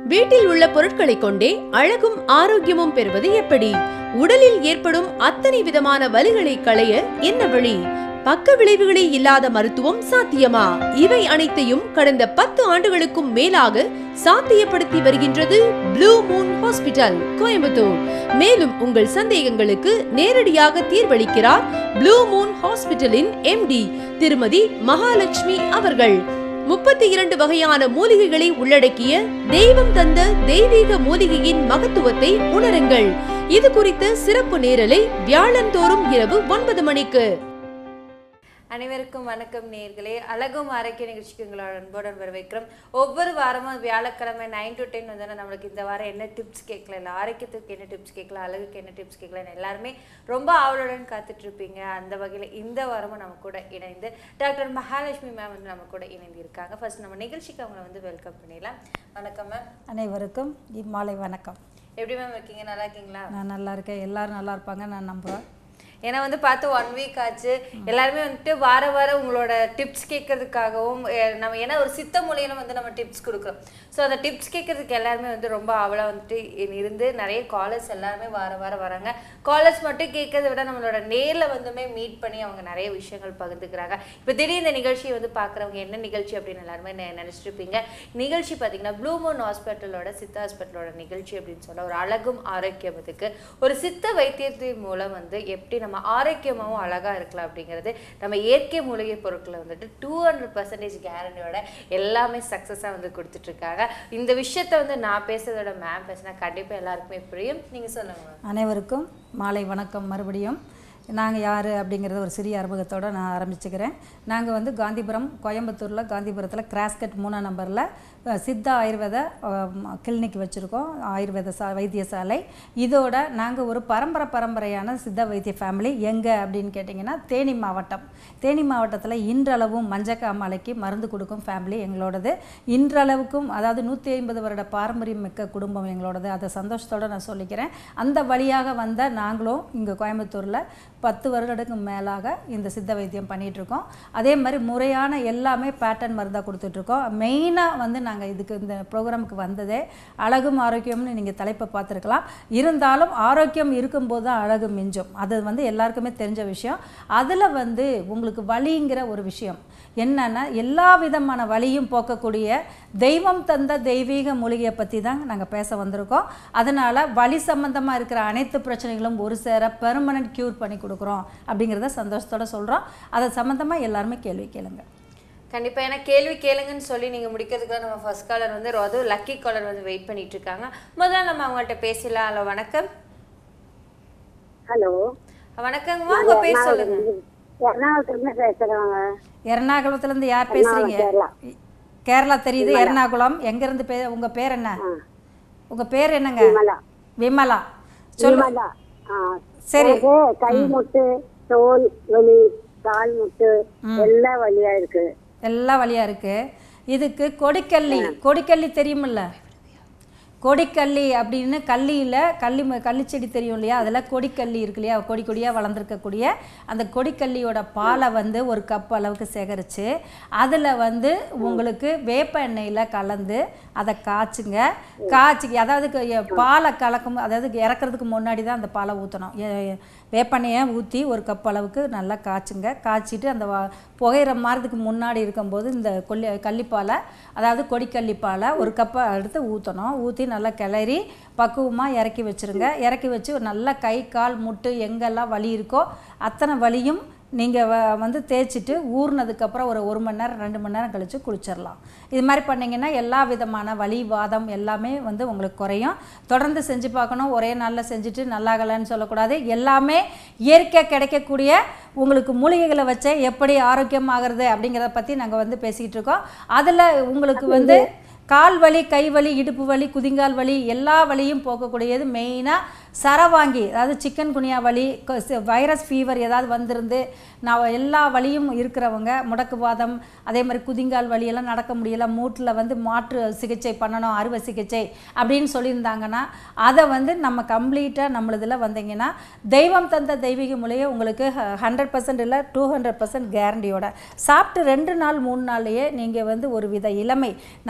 வீட்டில் உள்ள பொருட்களை கொண்டே அழகும் ஆரோக்கியமும் பெறுவது எப்படி உடலில் ஏற்படும் அத்தனை விதமான வலிகளை களைய என்ன வழி பக்க விளைவுகளே இல்லாத மருத்துவம் சாத்தியமா இவை அனைத்தையும் கடந்த பத்து ஆண்டுகளுக்கும் மேலாக சாத்தியப்படுத்தி வருகின்றது ப்ளூ மூன் ஹாஸ்பிட்டல் கோயம்புத்தூர் மேலும் உங்கள் சந்தேகங்களுக்கு நேரடியாக தீர்வளிக்கிறார் ப்ளூ மூன் ஹாஸ்பிட்டலின் எம்டி திருமதி மகாலட்சுமி அவர்கள் முப்பத்தி இரண்டு வகையான மூலிகைகளை உள்ளடக்கிய தெய்வம் தந்த தெய்வீக மூலிகையின் மகத்துவத்தை உணருங்கள் இது குறித்த சிறப்பு நேரலை வியாழந்தோறும் இரவு ஒன்பது மணிக்கு அனைவருக்கும் வணக்கம் நேர்களே அழகும் ஆரோக்கிய நிகழ்ச்சிக்கு உங்களோட அன்புடன் வரவேற்கிறோம் ஒவ்வொரு வாரமும் வியாழக்கிழமை நைன் டு டென் வந்து நம்மளுக்கு இந்த வாரம் என்ன டிப்ஸ் கேட்கல இல்லை ஆரோக்கியத்துக்கு என்ன டிப்ஸ் கேட்கலாம் அழகுக்கு என்ன டிப்ஸ் கேட்கலாம் எல்லாருமே ரொம்ப ஆவலுடன் காத்துட்டு இருப்பீங்க அந்த வகையில் இந்த வாரமும் நம்ம கூட இணைந்து டாக்டர் மகாலட்சுமி மேம் வந்து நம்ம கூட இணைந்து இருக்காங்க ஃபர்ஸ்ட் நம்ம நிகழ்ச்சிக்கு அவங்களை வந்து வெல்கம் பண்ணிடலாம் வணக்கம் மேம் அனைவருக்கும் இம்மாலை வணக்கம் எப்படி மேம் இருக்கீங்க நல்லா இருக்கீங்களா நான் நல்லா இருக்கேன் எல்லாரும் நல்லா இருப்பாங்க நான் நம்புகிறேன் ஏன்னா வந்து பார்த்து ஒன் வீக் ஆச்சு எல்லாருமே வந்துட்டு வார வாரம் உங்களோட டிப்ஸ் கேட்கறதுக்காகவும் அஹ், நம்ம ஏன்னா ஒரு சித்த மூலையில வந்து நம்ம டிப்ஸ் கொடுக்குறோம் ஸோ அந்த டிப்ஸ் கேட்கறதுக்கு எல்லாருமே வந்து ரொம்ப ஆவலாக வந்துட்டு இ- இருந்து நிறைய காலர்ஸ் எல்லாருமே வார வாரம் வராங்க காலர்ஸ் மட்டும் கேட்கறத விட நம்மளோட நேரில் வந்துமே மீட் பண்ணி அவங்க நிறைய விஷயங்கள் பகிர்ந்துக்கிறாங்க இப்போ திடீர் இந்த நிகழ்ச்சியை வந்து பார்க்குறவங்க என்ன நிகழ்ச்சி அப்படின்னு எல்லாருமே நெ- நினைச்சிட்டு இருப்பீங்க நிகழ்ச்சி பார்த்தீங்கன்னா ப்ளூ மூன் ஹாஸ்பிட்டலோட சித்தா ஹாஸ்பிட்டலோட நிகழ்ச்சி அப்படின்னு சொல்ல ஒரு அழகும் ஆரோக்கியத்துக்கு ஒரு சித்த வைத்தியத்தின் மூலம் வந்து எப்படி நம்ம ஆரோக்கியமாகவும் அழகா இருக்கலாம் அப்படிங்கிறது நம்ம இயற்கை மூலிகை பொருட்களை வந்துட்டு டூ ஹண்ட்ரட் பர்சன்டேஜ் கேரண்டியோட எல்லாமே சக்ஸஸாக வந்து கொடுத்துட்டு இருக்காங்க இந்த விஷயத்த வந்து நான் பேசுறதோட மேம் பேசினா கண்டிப்பா எல்லாருக்குமே புரியும் நீங்க சொல்லுங்க ma'am. அனைவருக்கும் மாலை வணக்கம் மறுபடியும் நாங்கள் யார் அப்படிங்கிறத ஒரு சிறிய அறிமுகத்தோடு நான் ஆரம்பிச்சுக்கிறேன் நாங்கள் வந்து காந்திபுரம் கோயம்புத்தூரில் காந்திபுரத்தில் கிராஸ்கட் மூணாம் நம்பரில் அஹ், சித்தா ஆயுர்வேத கிளினிக் வச்சுருக்கோம் ஆயுர்வேத சா வைத்தியசாலை இதோட நாங்கள் ஒரு பரம்பரை பரம்பரையான சித்த வைத்திய ஃபேமிலி எங்கே அப்படின்னு கேட்டிங்கன்னா தேனி மாவட்டம் தேனி மாவட்டத்தில் இன்றளவும் மஞ்சக்காமாலைக்கு மருந்து கொடுக்கும் ஃபேமிலி எங்களோடது இன்றளவுக்கும் அதாவது நூற்றி ஐம்பது வருட பாரம்பரியம் மிக்க குடும்பம் எங்களோடது அதை சந்தோஷத்தோடு நான் சொல்லிக்கிறேன் அந்த வழியாக வந்த நாங்களும் இங்கே கோயம்புத்தூரில் பத்து வருடத்துக்கு மேலாக இந்த சித்த வைத்தியம் பண்ணிட்டு இருக்கோம் அதே மாதிரி முறையான எல்லாமே பேட்டர்ன் மருந்தாக கொடுத்துட்ருக்கோம் மெயினாக வந்து நாங்கள் இதுக்கு இந்த ப்ரோக்ராமுக்கு வந்ததே அழகும் ஆரோக்கியம்னு நீங்கள் தலைப்பை பார்த்துருக்கலாம் இருந்தாலும் ஆரோக்கியம் இருக்கும்போது தான் அழகு மிஞ்சும் அது வந்து எல்லாருக்குமே தெரிஞ்ச விஷயம் அதில் வந்து உங்களுக்கு வலிங்கிற ஒரு விஷயம் என்னன்னா எல்லா விதமான வலியும் போக்கக்கூடிய தெய்வம் தந்த தெய்வீக மூலிகையை பற்றி தான் நாங்கள் பேச வந்திருக்கோம் அதனால் வலி சம்மந்தமாக இருக்கிற அனைத்து பிரச்சனைகளும் ஒரு சேர பெர்மனன்ட் க்யூர் பண்ணி கொடுக்குறோம் அப்படிங்கிறத சந்தோஷத்தோட சொல்கிறோம் அதை சம்மந்தமாக எல்லாருமே கேள்வி கேளுங்க கண்டிப்பா ஏன்னா கேள்வி கேளுங்கன்னு சொல்லி நீங்க முடிக்கிறதுக்கு நம்ம ஃபர்ஸ்ட் காலர் வந்து அதுவும் லக்கி காலர் வந்து வெயிட் பண்ணிட்டு இருக்காங்க முதல்ல நம்ம அவங்கள்ட்ட பேசலாம் ஹலோ வணக்கம் ஹலோ வணக்கங்கம்மா உங்க பேர் சொல்லுங்க எர்ணாகுளத்துலேருந்து பேசுகிறவங்க எர்ணாகுளத்துலேருந்து யார் பேசுகிறீங்க கேரளா. கேரளா தெரியுது எர்ணாகுளம் எங்கேருந்து பே உங்கள் பேர் என்ன உங்கள் பேர் என்னங்க விமலா விமலா சொல்லு விமலா ஆ சரி. எனக்கு கை முட்டு தோல் வலி கால் முட்டு எல்லாம் வலியா இருக்கு எல்லாம் வழியாக இருக்குது இதுக்கு கொடிக்கல்லி கொடிக்கல்லி தெரியுமில்ல கொடிக்கல்லி அப்படின்னு கல்லியில் கள்ளி ம- கள்ளிச்செடி தெரியும் இல்லையா அதில் கொடிக்கல்லி இருக்கு இல்லையா கொடி கொடியாக வளர்ந்துருக்கக்கூடிய அந்த கொடிக்கல்லியோட பாலை வந்து ஒரு கப் அளவுக்கு சேகரித்து அதில் வந்து உங்களுக்கு வேப்ப எண்ணெயில் கலந்து அதை காய்ச்சுங்க காய்ச்சி அதாவது க- எ- பாலை கலக்கும் அதாவது இறக்குறதுக்கு முன்னாடி தான் அந்த பாலை ஊற்றணும் வேப்பெண்ணெயை ஊற்றி ஒரு கப் அளவுக்கு நல்லா காய்ச்சுங்க காய்ச்சிட்டு அந்த வ- புகையிற மாறதுக்கு முன்னாடி இருக்கும்போது இந்த கொல்லி கள்ளிப்பாலை அதாவது கொடிக்கள்ளிப்பாலை ஒரு கப்பை எடுத்து ஊற்றணும் ஊற்றி நல்லா கிளறி பக்குவமாக இறக்கி வச்சுருங்க இறக்கி வச்சு ஒரு நல்லா கை கால் முட்டு எங்கெல்லாம் வலி இருக்கோ அத்தனை வலியும் நீங்கள் வந்து தேய்ச்சிட்டு ஊறினதுக்கப்புறம் ஒரு ஒரு மணி நேரம் ரெண்டு மணி நேரம் கழித்து குளிச்சிடலாம் இது மாதிரி பண்ணிங்கன்னா எல்லா விதமான வலி வாதம் எல்லாமே வந்து உங்களுக்கு குறையும் தொடர்ந்து செஞ்சு பார்க்கணும் ஒரே நாளில் செஞ்சுட்டு நல்லாகலைன்னு சொல்லக்கூடாது எல்லாமே இயற்கை கிடைக்கக்கூடிய உங்களுக்கு மூலிகைகளை வச்சே எப்படி ஆரோக்கியமாகிறது அப்படிங்கிறத பற்றி நாங்கள் வந்து பேசிக்கிட்டு இருக்கோம் அதில் உங்களுக்கு வந்து கால் வலி கை வலி இடுப்பு வலி குதிங்கால் வலி எல்லா வலியும் போக்கக்கூடியது மெயினாக சரவாங்கி அதாவது சிக்கன் குனியா வலி கொ- சி- வைரஸ் ஃபீவர் ஏதாவது வந்திருந்து நான் எல்லா வலியும் இருக்கிறவங்க முடக்குவாதம் அதே மாதிரி குதிங்கால் வலியெல்லாம் நடக்க முடியல மூட்டில் வந்து மாற்று சிகிச்சை பண்ணணும் அறுவை சிகிச்சை அப்படின்னு சொல்லியிருந்தாங்கன்னா அதை வந்து நம்ம கம்ப்ளீட்டாக நம்மளதில் வந்தீங்கன்னா தெய்வம் தந்த தெய்வீக மூலையே உங்களுக்கு ஹண்ட்ரட் பர்சன்ட் இல்லை டூ ஹண்ட்ரட் பர்சன்ட் கேரண்டியோட சாப்பிட்டு ரெண்டு நாள் மூணு நாள்லையே நீங்கள் வந்து ஒரு வித இளமை நம்ம எப்படி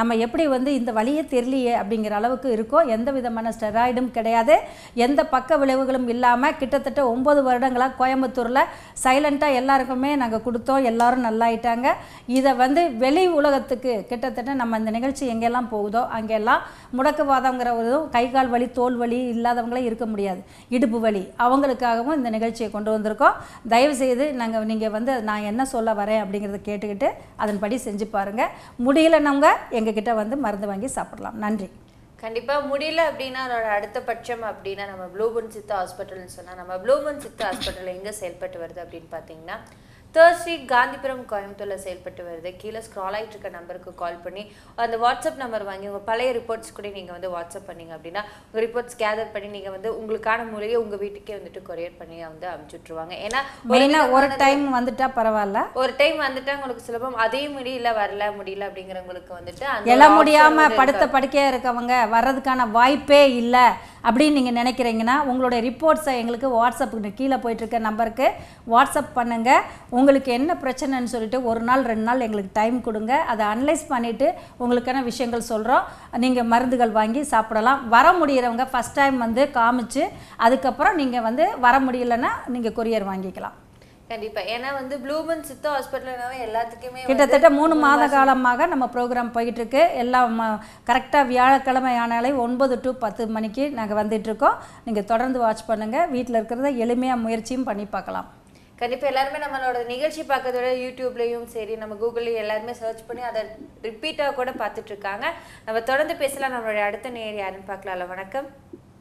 வந்து இந்த வழியே தெரியலையே அப்படிங்கிற அளவுக்கு இருக்கும் எந்த விதமான ஸ்டெராய்டும் கிடையாது எந்த பக்க விளைவுகளும் இல்லாமல் கிட்டத்தட்ட ஒம்பது வருடங்களாக கோயம்புத்தூரில் சைலண்ட்டாக எல்லாருக்குமே நாங்கள் கொடுத்தோம் எல்லாரும் நல்லாயிட்டாங்க இதை வந்து வெளி உலகத்துக்கு கிட்டத்தட்ட நம்ம இந்த நிகழ்ச்சி எங்கெல்லாம் போகுதோ அங்கெல்லாம் முடக்குவாதங்கிற ஒரு இதுவும் கை கால் வலி தோல் வலி இல்லாதவங்களே இருக்க முடியாது இடுப்பு வலி அவங்களுக்காகவும் இந்த நிகழ்ச்சியை கொண்டு வந்திருக்கோம் தயவு செய்து நாங்கள் நீங்கள் வந்து நான் என்ன சொல்ல வரேன் அப்படிங்கிறத கேட்டுக்கிட்டு அதன்படி செஞ்சு பாருங்கள் முடியலன்னவங்க எங்ககிட்ட வந்து மருந்து வாங்கி சாப்பிடலாம் நன்றி கண்டிப்பா முடியல அப்படின்னா அதோட அடுத்த பட்சம் அப்படின்னா நம்ம ப்ளூபன் சித்தா ஹாஸ்பிட்டல்னு சொன்னா நம்ம ப்ளூபன் சித்தா ஹாஸ்பிட்டல் எங்க செயல்பட்டு வருது அப்படின்னு பார்த்தீங்கன்னா தேர்ட் ஸ்ட்ரீட் காந்திபுரம் கோயம்புத்தூர்ல செயல்பட்டு வருது கீழே ஸ்க்ரால் ஆயிட்டு இருக்க நம்பருக்கு கால் பண்ணி அந்த வாட்ஸ்அப் நம்பர் வாங்கி உங்க பழைய ரிப்போர்ட்ஸ் கூட நீங்க வந்து வாட்ஸ்அப் பண்ணீங்க அப்படின்னா உங்க ரிப்போர்ட்ஸ் கேதர் பண்ணி நீங்க வந்து உங்களுக்கான முறையை உங்க வீட்டுக்கே வந்துட்டு கொரியர் பண்ணி வந்து அனுப்பிச்சு விட்டுருவாங்க ஏன்னா ஒரு மெயினாக ஒரு விதமானது- டைம் வந்துட்டா பரவாயில்ல ஒரு டைம் வந்துட்டா உங்களுக்கு சுலபம் அதே முடியல வரல முடியல அப்படிங்கிறவங்களுக்கு வந்துட்டு அந்த எழ ஒரு முடியாம option வந்து படுத்த படுக்கையாக இருக்கவங்க வர்றதுக்கான வாய்ப்பே இல்லை அப்படின்னு நீங்கள் நினைக்கிறீங்கன்னா உங்களுடைய ரிப்போர்ட்ஸை எங்களுக்கு வாட்ஸ்அப்புக்கு கீழே போயிட்டு இருக்க நம்பருக்கு வாட்ஸ்அப் பண்ணுங்க உங்களுக்கு என்ன பிரச்சனைன்னு சொல்லிட்டு ஒரு நாள் ரெண்டு நாள் எங்களுக்கு டைம் கொடுங்க அதை அனலைஸ் பண்ணிவிட்டு உங்களுக்கான விஷயங்கள் சொல்கிறோம் நீங்கள் மருந்துகள் வாங்கி சாப்பிடலாம் வர முடியிறவங்க ஃபஸ்ட் டைம் வந்து காமிச்சு அதுக்கப்புறம் நீங்கள் வந்து வர முடியலன்னா நீங்கள் கொரியர் வாங்கிக்கலாம் கண்டிப்பா ஏன்னா வந்து ப்ளூமன் சித்தா ஹாஸ்பிட்டல்னாவே எல்லாத்துக்குமே வந்து கிட்டத்தட்ட மூணு மாத காலமாக நம்ம ப்ரோக்ராம் போயிட்டு இருக்கு எல்லாம் கரெக்டாக வியாழக்கிழமை ஆனாலே ஒன்பது டு பத்து மணிக்கு நாங்கள் வந்துட்டு இருக்கோம் நீங்கள் தொடர்ந்து வாட்ச் பண்ணுங்கள் வீட்டில் இருக்கிறத எளிமையாக முயற்சியும் பண்ணி பார்க்கலாம் கண்டிப்பா எல்லாருமே நம்மளோட நிகழ்ச்சி பார்க்கறத விட யூடியூப்லயும் சரி நம்ம கூகுள்லயும் எல்லாருமே சர்ச் பண்ணி அதை ரிப்பீட்டாக கூட பார்த்துட்டு இருக்காங்க நம்ம தொடர்ந்து பேசலாம் நம்மளுடைய அடுத்த நேர் யாருன்னு பார்க்கலாம்ல வணக்கம்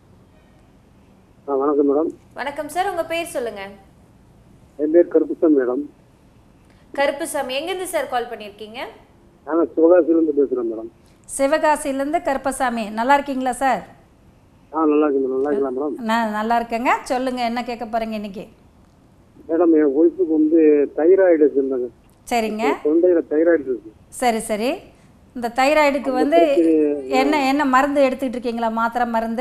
ஆ வணக்கம் மேடம் வணக்கம் சார் உங்க பேர் சொல்லுங்க என் பேர் கருப்புசாமி மேடம் கருப்புசாமி எங்கேருந்து சார் கால் பண்ணியிருக்கீங்க நாங்கள் சிவகாசியிலேருந்து பேசுகிறோம் மேடம் சிவகாசியிலேருந்து கருப்பசாமி நல்லா இருக்கீங்களா சார் ஆ நல்லா இருக்கு மேடம் நல்லா இருக்கலாம் மேடம் நான் நல்லா இருக்கேங்க சொல்லுங்கள் என்ன கேட்க போகிறீங்க இன்னைக்கு மேடம் என் ஒய்ஃபுக்கு வந்து தைராய்டு இருந்தாங்க சரிங்க தொண்டையில் தைராய்டு இருக்கு சரி சரி இந்த தைராய்டுக்கு வந்து என்ன என்ன மருந்து எடுத்துக்கிட்டு இருக்கீங்களா மாத்திரை மருந்து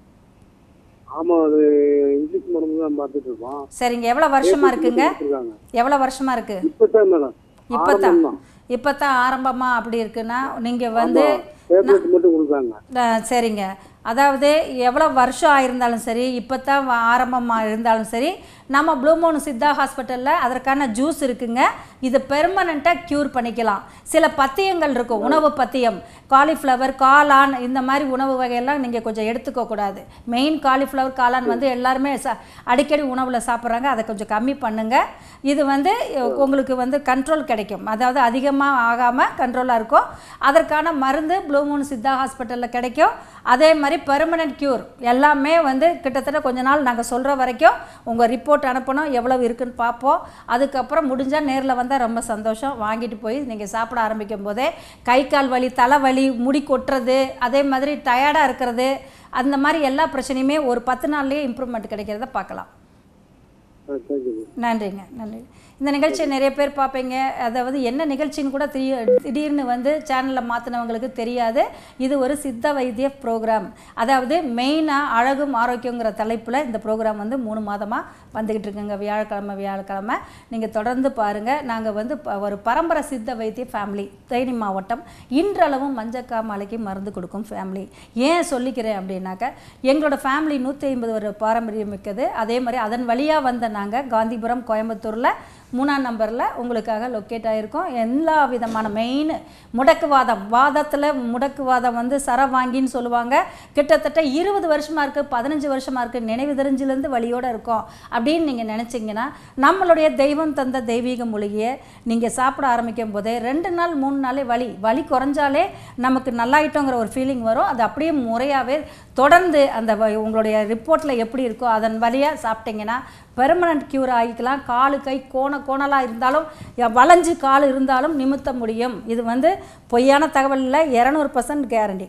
ஆமாம் அது இங்கிலீஷ் மருந்து தான் பார்த்துட்டு இருக்கோம் சரிங்க எவ்வளோ வருஷமா இருக்குங்க இருக்காங்க எவ்வளோ வருஷமா இருக்கு இப்போ தான் மேடம் இப்போத்தான் ஆரம்பம் தான் இப்போத்தான் ஆரம்பமா அப்படி இருக்குன்னா நீங்கள் வந்து டேப்லெட் மட்டும் கொடுத்தாங்க அஹ், சரிங்க அதாவது எவ்வளோ வருஷம் ஆயிருந்தாலும் சரி இப்போ தான் ஆரம்பமாக இருந்தாலும் சரி நம்ம ப்ளூமோன் சித்தா ஹாஸ்பிட்டலில் அதற்கான ஜூஸ் இருக்குங்க இது பெர்மனண்ட்டாக க்யூர் பண்ணிக்கலாம் சில பத்தியங்கள் இருக்கும் உணவு பத்தியம் காலிஃப்ளவர் காளான் இந்த மாதிரி உணவு வகையெல்லாம் நீங்கள் கொஞ்சம் எடுத்துக்க கூடாது மெயின் காலிஃப்ளவர் காளான் வந்து எல்லாருமே ச அடிக்கடி உணவில் சாப்பிட்றாங்க அதை கொஞ்சம் கம்மி பண்ணுங்க இது வந்து உங்களுக்கு வந்து கண்ட்ரோல் கிடைக்கும் அதாவது அதிகமாக ஆகாமல் கண்ட்ரோலாக இருக்கும் அதற்கான மருந்து ப்ளூமூன் சித்தா ஹாஸ்பிட்டலில் கிடைக்கும் அதே மாதிரி பெர்மனன்ட் க்யூர் எல்லாமே வந்து கிட்டத்தட்ட கொஞ்ச நாள் நாங்கள் சொல்கிற வரைக்கும் உங்கள் ரிப்போர்ட் அனுப்பணும் எவ்வளவு இருக்குன்னு பார்ப்போம் அதுக்கப்புறம் முடிஞ்சால் நேரில் வந்தால் ரொம்ப சந்தோஷம் வாங்கிட்டு போய் நீங்கள் சாப்பிட ஆரம்பிக்கும் போதே கை கால் வலி தலைவலி முடி கொட்டுறது அதே மாதிரி டயர்டாக இருக்கிறது அந்த மாதிரி எல்லா பிரச்சனையுமே ஒரு பத்து நாள்லேயே இம்ப்ரூவ்மெண்ட் கிடைக்கிறத பார்க்கலாம் தேங்க்யூ நன்றிங்க நன்றி இந்த நிகழ்ச்சியை நிறைய பேர் பார்ப்பீங்க அதாவது என்ன நிகழ்ச்சின்னு கூட திடீர் திடீர்னு வந்து சேனலில் மாற்றினவங்களுக்கு தெரியாது இது ஒரு சித்த வைத்திய ப்ரோக்ராம் அதாவது மெயினாக அழகும் ஆரோக்கியங்கிற தலைப்பில் இந்த ப்ரோக்ராம் வந்து மூணு மாதமாக வந்துக்கிட்டு இருக்குங்க வியாழக்கிழமை வியாழக்கிழமை நீங்கள் தொடர்ந்து பாருங்கள் நாங்கள் வந்து ப- ஒரு பரம்பரை சித்த வைத்திய ஃபேமிலி தேனி மாவட்டம் இன்றளவும் மஞ்சக்காமலைக்கு மருந்து கொடுக்கும் ஃபேமிலி ஏன் சொல்லிக்கிறேன் அப்படின்னாக்க எங்களோட ஃபேமிலி நூற்றி ஐம்பது வருட பாரம்பரியம் மிக்கது அதே மாதிரி அதன் வழியாக வந்த நாங்கள் காந்திபுரம் கோயம்புத்தூரில் மூணாம் நம்பரில் உங்களுக்காக லொக்கேட் ஆகிருக்கோம் எல்லா விதமான மெயின் முடக்குவாதம் வாதத்தில் முடக்குவாதம் வந்து சரவாங்கின்னு சொல்லுவாங்க கிட்டத்தட்ட இருபது வருஷமாக இருக்குது பதினஞ்சு வருஷமாக இருக்குது நினைவு தெரிஞ்சிலேருந்து வழியோடு இருக்கோம் அப்படின்னு நீங்கள் நினச்சிங்கன்னா நம்மளுடைய தெய்வம் தந்த தெய்வீக மூலிகையை நீங்கள் சாப்பிட ஆரம்பிக்கும் போதே ரெண்டு நாள் மூணு நாளே வலி வலி குறைஞ்சாலே நமக்கு நல்லாயிட்டோங்கிற ஒரு ஃபீலிங் வரும் அது அப்படியே முறையாகவே தொடர்ந்து அந்த வ- உங்களுடைய ரிப்போர்ட்டில் எப்படி இருக்கோ அதன் வழியாக சாப்பிட்டீங்கன்னா பெர்மனன்ட் க்யூர் ஆகிக்கலாம் காலு கை கோண கோணலாக இருந்தாலும் ய- வளைஞ்சு கால் இருந்தாலும் நிமித்த முடியும் இது வந்து பொய்யான தகவல் இல்லை இரநூறு பர்சன்ட் கேரண்டி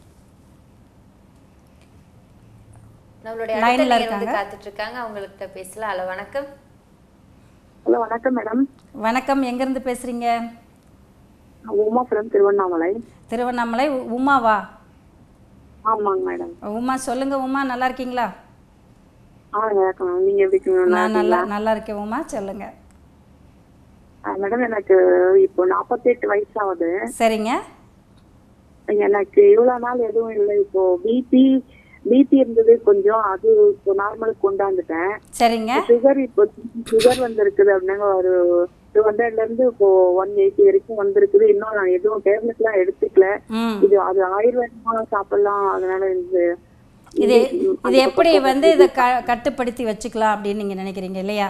நம்மளுடைய Line அடுத்த ல நேர் வந்து இருக்காங்க. காத்துட்டு இருக்காங்க அவங்கள்ட்ட பேசலாம் ஹலோ வணக்கம் ஹலோ வணக்கம் மேடம் வணக்கம் எங்கேருந்து பேசுகிறீங்க உமா ஃப்ரம் திருவண்ணாமலை திருவண்ணாமலை உ- உமாவா ஆமாங்க மேடம் உமா சொல்லுங்கள் உமா நல்லா இருக்கீங்களா ஆ இருக்கேன் நீங்க எப்படி இருக்கீங்க நல்லா நான் நல்லா இருக்கீங்களா? நல்லா இருக்கேன் உமா சொல்லுங்க ஆ, மேடம் எனக்கு இப்போ நாற்பத்தெட்டு வயசு ஆகுது சரிங்க எனக்கு இவ்வளவு நாள் எதுவும் இல்லை இப்போ பிபி பிபி இருந்தது கொஞ்சம் அது இப்போ நார்மலுக்கு கொண்டாந்துட்டேன் சரிங்க சுகர் இப்போ சுகர் வந்திருக்குது அப்படின்னா ஒரு டூ ஹண்ட்ரட்ல இருந்து இப்போ ஒன் எயிட்டி வரைக்கும் வந்திருக்குது இன்னும் நான் எதுவும் டேப்லெட் எல்லாம் எடுத்துக்கல ம் இது அது ஆயுர்வேதமா சாப்பிடலாம் அதனால இது இது இது எப்படி வந்து இதை க கட்டுப்படுத்தி வச்சுக்கலாம் அப்படின்னு நீங்கள் நினைக்கிறீங்க இல்லையா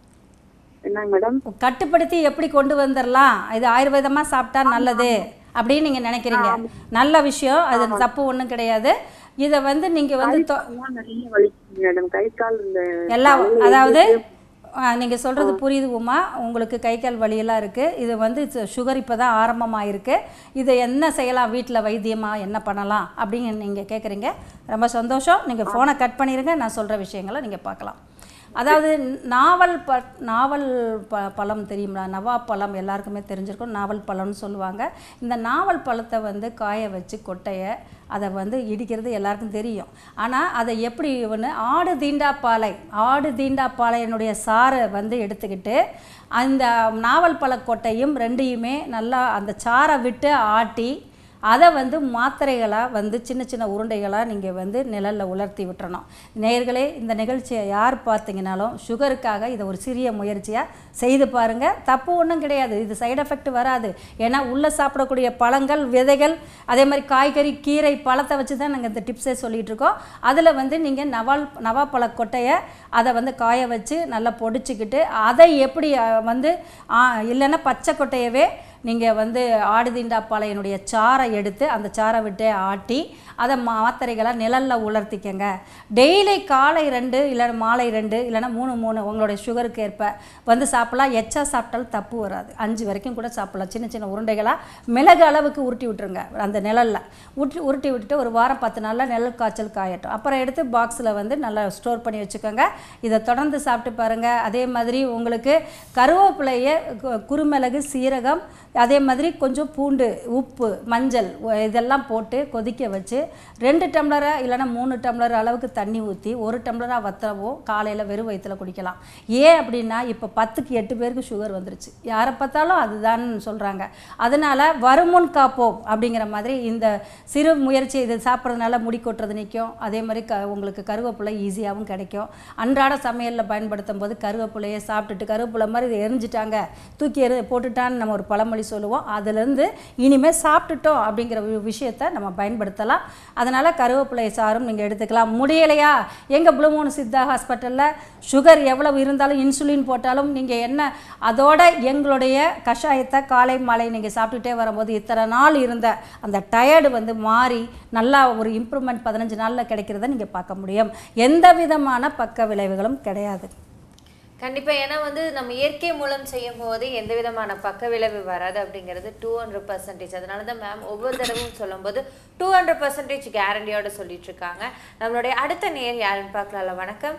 என்னங்க மேடம் கட்டுப்படுத்தி எப்படி கொண்டு வந்துடலாம் இது ஆயுர்வேதமாக சாப்பிட்டா நல்லது அப்படின்னு நீங்கள் நினைக்கிறீங்க நல்ல விஷயம் அது தப்பு ஒன்றும் கிடையாது இதை வந்து நீங்கள் வந்து தொ- எல்லாம் நிறைய வலிக்குது மேடம் கை கால் இந்த எல்லாம் அதாவது நீங்கள் சொல்கிறது புரியுது உமா உங்களுக்கு கை கால் வலியெல்லாம் இருக்குது இது வந்து சுகர் இப்போ தான் ஆரம்பமாக இருக்குது இதை என்ன செய்யலாம் வீட்டில் வைத்தியமாக என்ன பண்ணலாம் அப்படின்னு நீங்கள் கேட்குறீங்க ரொம்ப சந்தோஷம் நீங்கள் ஃபோனை கட் பண்ணிடுங்க நான் சொல்கிற விஷயங்களை நீங்கள் பார்க்கலாம் அதாவது நாவல் ப நாவல் ப பழம் தெரியுங்களா நவாப் பழம் எல்லாருக்குமே தெரிஞ்சிருக்கும் நாவல் பழம்னு சொல்லுவாங்க இந்த நாவல் பழத்தை வந்து காய வச்சு கொட்டையை அதை வந்து இடிக்கிறது எல்லாருக்கும் தெரியும் ஆனால் அதை எப்படி ஒன்று ஆடு தீண்டாப்பாலை ஆடு தீண்டாப்பாலையினுடைய சாறை வந்து எடுத்துக்கிட்டு அந்த நாவல் பழ கொட்டையும் ரெண்டையுமே நல்லா அந்த சாறை விட்டு ஆட்டி அதை வந்து மாத்திரைகளாக வந்து சின்ன சின்ன உருண்டைகளாக நீங்கள் வந்து நிழலில் உலர்த்தி விட்டுறணும் நேயர்களே இந்த நிகழ்ச்சியை யார் பார்த்தீங்கனாலும் சுகருக்காக இதை ஒரு சிறிய முயற்சியாக செய்து பாருங்கள் தப்பு ஒன்றும் கிடையாது இது சைடு எஃபெக்ட் வராது ஏன்னா உள்ளே சாப்பிடக்கூடிய பழங்கள் விதைகள் அதே மாதிரி காய்கறி கீரை பழத்தை வச்சு தான் நாங்கள் இந்த டிப்ஸே சொல்லிகிட்டு இருக்கோம் அதில் வந்து நீங்கள் நவால் நவாப்பழ கொட்டையை அதை வந்து காய வச்சு நல்லா பொடிச்சிக்கிட்டு அதை எப்படி அஹ், வந்து ஆ, இல்லைன்னா பச்சை கொட்டையவே நீங்கள் வந்து ஆடுதீண்டாப்பாளையனுடைய சாறை எடுத்து அந்த சாறை விட்டு ஆட்டி அதை மாத்திரைகளை நிழலில் உலர்த்திக்கங்க டெய்லி காலை ரெண்டு இல்லை மாலை ரெண்டு இல்லைன்னா மூணு மூணு உங்களுடைய சுகருக்கு ஏற்ப வந்து சாப்பிடலாம் எச்சா சாப்பிட்டாலும் தப்பு வராது அஞ்சு வரைக்கும் கூட சாப்பிடலாம் சின்ன சின்ன உருண்டைகளாக மிளகு அளவுக்கு உருட்டி விட்டுருங்க அந்த நிழலில் உருட்டி உருட்டி விட்டுட்டு ஒரு வாரம் பத்து நாளில் நிழல் காய்ச்சல் காயட்டும் அப்புறம் எடுத்து பாக்ஸில் வந்து நல்லா ஸ்டோர் பண்ணி வச்சுக்கோங்க இதை தொடர்ந்து சாப்பிட்டு பாருங்கள் அதே மாதிரி உங்களுக்கு கருவேப்பிலையை கு- குருமிளகு சீரகம் அதே மாதிரி கொஞ்சம் பூண்டு உப்பு மஞ்சள் ஒ- இதெல்லாம் போட்டு கொதிக்க வச்சு ரெண்டு டம்ளரை இல்லைன்னா மூணு டம்ளர் அளவுக்கு தண்ணி ஊற்றி ஒரு டம்ளராக வத்தவும் காலையில் வெறும் வயிற்றுல குடிக்கலாம் ஏன் அப்படின்னா இப்போ பத்துக்கு எட்டு பேருக்கு சுகர் வந்துருச்சு யாரை பார்த்தாலும் அதுதான் சொல்கிறாங்க அதனால் வருமுன் காப்போம் அப்படிங்கிற மாதிரி இந்த சிறு முயற்சி இது சாப்பிட்றதுனால முடி கொட்டுறது நிற்கும் அதே மாதிரி க உங்களுக்கு கருவேப்பிலை ஈஸியாகவும் கிடைக்கும் அன்றாட சமையலில் பயன்படுத்தும் போது கருவேப்பிலையை சாப்பிட்டுட்டு கருவேப்பிலை மாதிரி இதை எரிஞ்சிட்டாங்க தூக்கி எறி போட்டுட்டான்னு நம்ம ஒரு பழமொழி சொல்லுவோம் அதுலேருந்து இனிமேல் சாப்பிட்டுட்டோம் அப்படிங்கிற வி- விஷயத்தை நம்ம பயன்படுத்தலாம் அதனால் கருவேப்பிலை சாறும் நீங்கள் எடுத்துக்கலாம் முடியலையா எங்கள் ப்ளூமூன் சித்தா ஹாஸ்பிட்டலில் சுகர் எவ்வளவு இருந்தாலும் இன்சுலின் போட்டாலும் நீங்கள் என்ன அதோட எங்களுடைய கஷாயத்தை காலை மாலை நீங்கள் சாப்பிட்டுட்டே வரும்போது இத்தனை நாள் இருந்த அந்த டயர்டு வந்து மாறி நல்லா ஒரு இம்ப்ரூவ்மெண்ட் பதினஞ்சு நாளில் கிடைக்கிறத நீங்கள் பார்க்க முடியும் எந்த விதமான பக்க விளைவுகளும் கிடையாது கண்டிப்பா ஏன்னா வந்து நம்ம இயற்கை மூலம் செய்யும் போது எந்த விதமான பக்க விளைவு வராது அப்படிங்கிறது டூ ஹண்ட்ரட் பர்சன்டேஜ் அதனால தான் மேம் ஒவ்வொரு தடவும் சொல்லும்போது டூ ஹண்ட்ரட் பர்சன்டேஜ் கேரண்டியோட சொல்லிட்டு இருக்காங்க நம்மளுடைய அடுத்த நேர் யாருன்னு பார்க்கலாம்ல வணக்கம்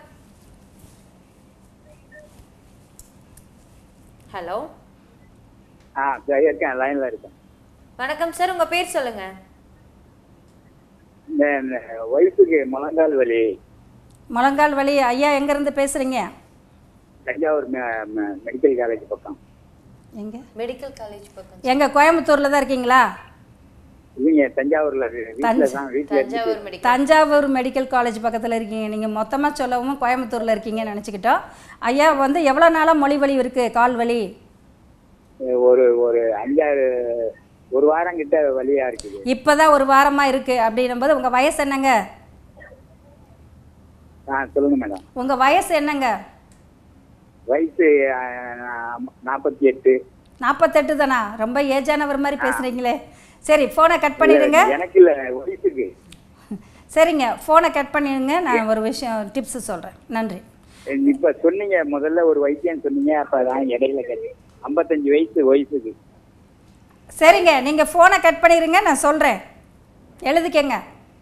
ஹலோ ஆ சரி இருக்கேன் லைன்ல இருக்கேன் வணக்கம் சார் உங்க பேர் சொல்லுங்க இந்த ஒய்ஃபுக்கு முழங்கால் வலி முழங்கால் வலி ஐயா எங்கேருந்து பேசுகிறீங்க தஞ்சாவூர் மெடிக்கல் காலேஜ் பக்கம் எங்கே மெடிக்கல் காலேஜ் பக்கம் எங்கே கோயம்புத்தூரில் தான் இருக்கீங்களா இவங்க தஞ்சாவூர்ல வீட்டுல தான் வீட்டுல இருந்து Thanjavur medical Thanjavur medical college பக்கத்தில் இருக்கீங்க நீங்கள் மொத்தமாக சொல்லவும் கோயம்புத்தூரில் இருக்கீங்கன்னு நினச்சிக்கிட்டோம் ஐயா வந்து எவ்வளோ நாளாக மொழி வலி இருக்குது கால் வலி ஒரு ஒரு அஞ்சாறு ஒரு வாரம் கிட்ட வலியா இருக்குது இப்போ தான் ஒரு வாரமாக இருக்குது அப்படின்னும்போது உங்கள் வயசு என்னங்க ஆ சொல்லுங்க மேடம் உங்கள் வயசு என்னங்க வயசு நாற்பத்தி எட்டு நாற்பத்தெட்டு தானா ரொம்ப ஏஜானவர் மாதிரி பேசுகிறீங்களே சரி ஃபோனை கட் பண்ணிடுங்க எனக்கு இல்ல ஒய்ஃபுக்கு சரிங்க ஃபோனை கட் பண்ணிடுங்க நான் ஒரு விஷயம் டிப்ஸ் சொல்கிறேன் நன்றி இப்ப சொன்னீங்க முதல்ல ஒரு வைத்தியம் சொன்னீங்க அப்பதான் இடையில கேட்டேன் ஐம்பத்தஞ்சு வயசு ஒய்ஃபுக்கு சரிங்க நீங்கள் ஃபோனை கட் பண்ணிடுங்க நான் சொல்கிறேன் எழுதிக்கங்க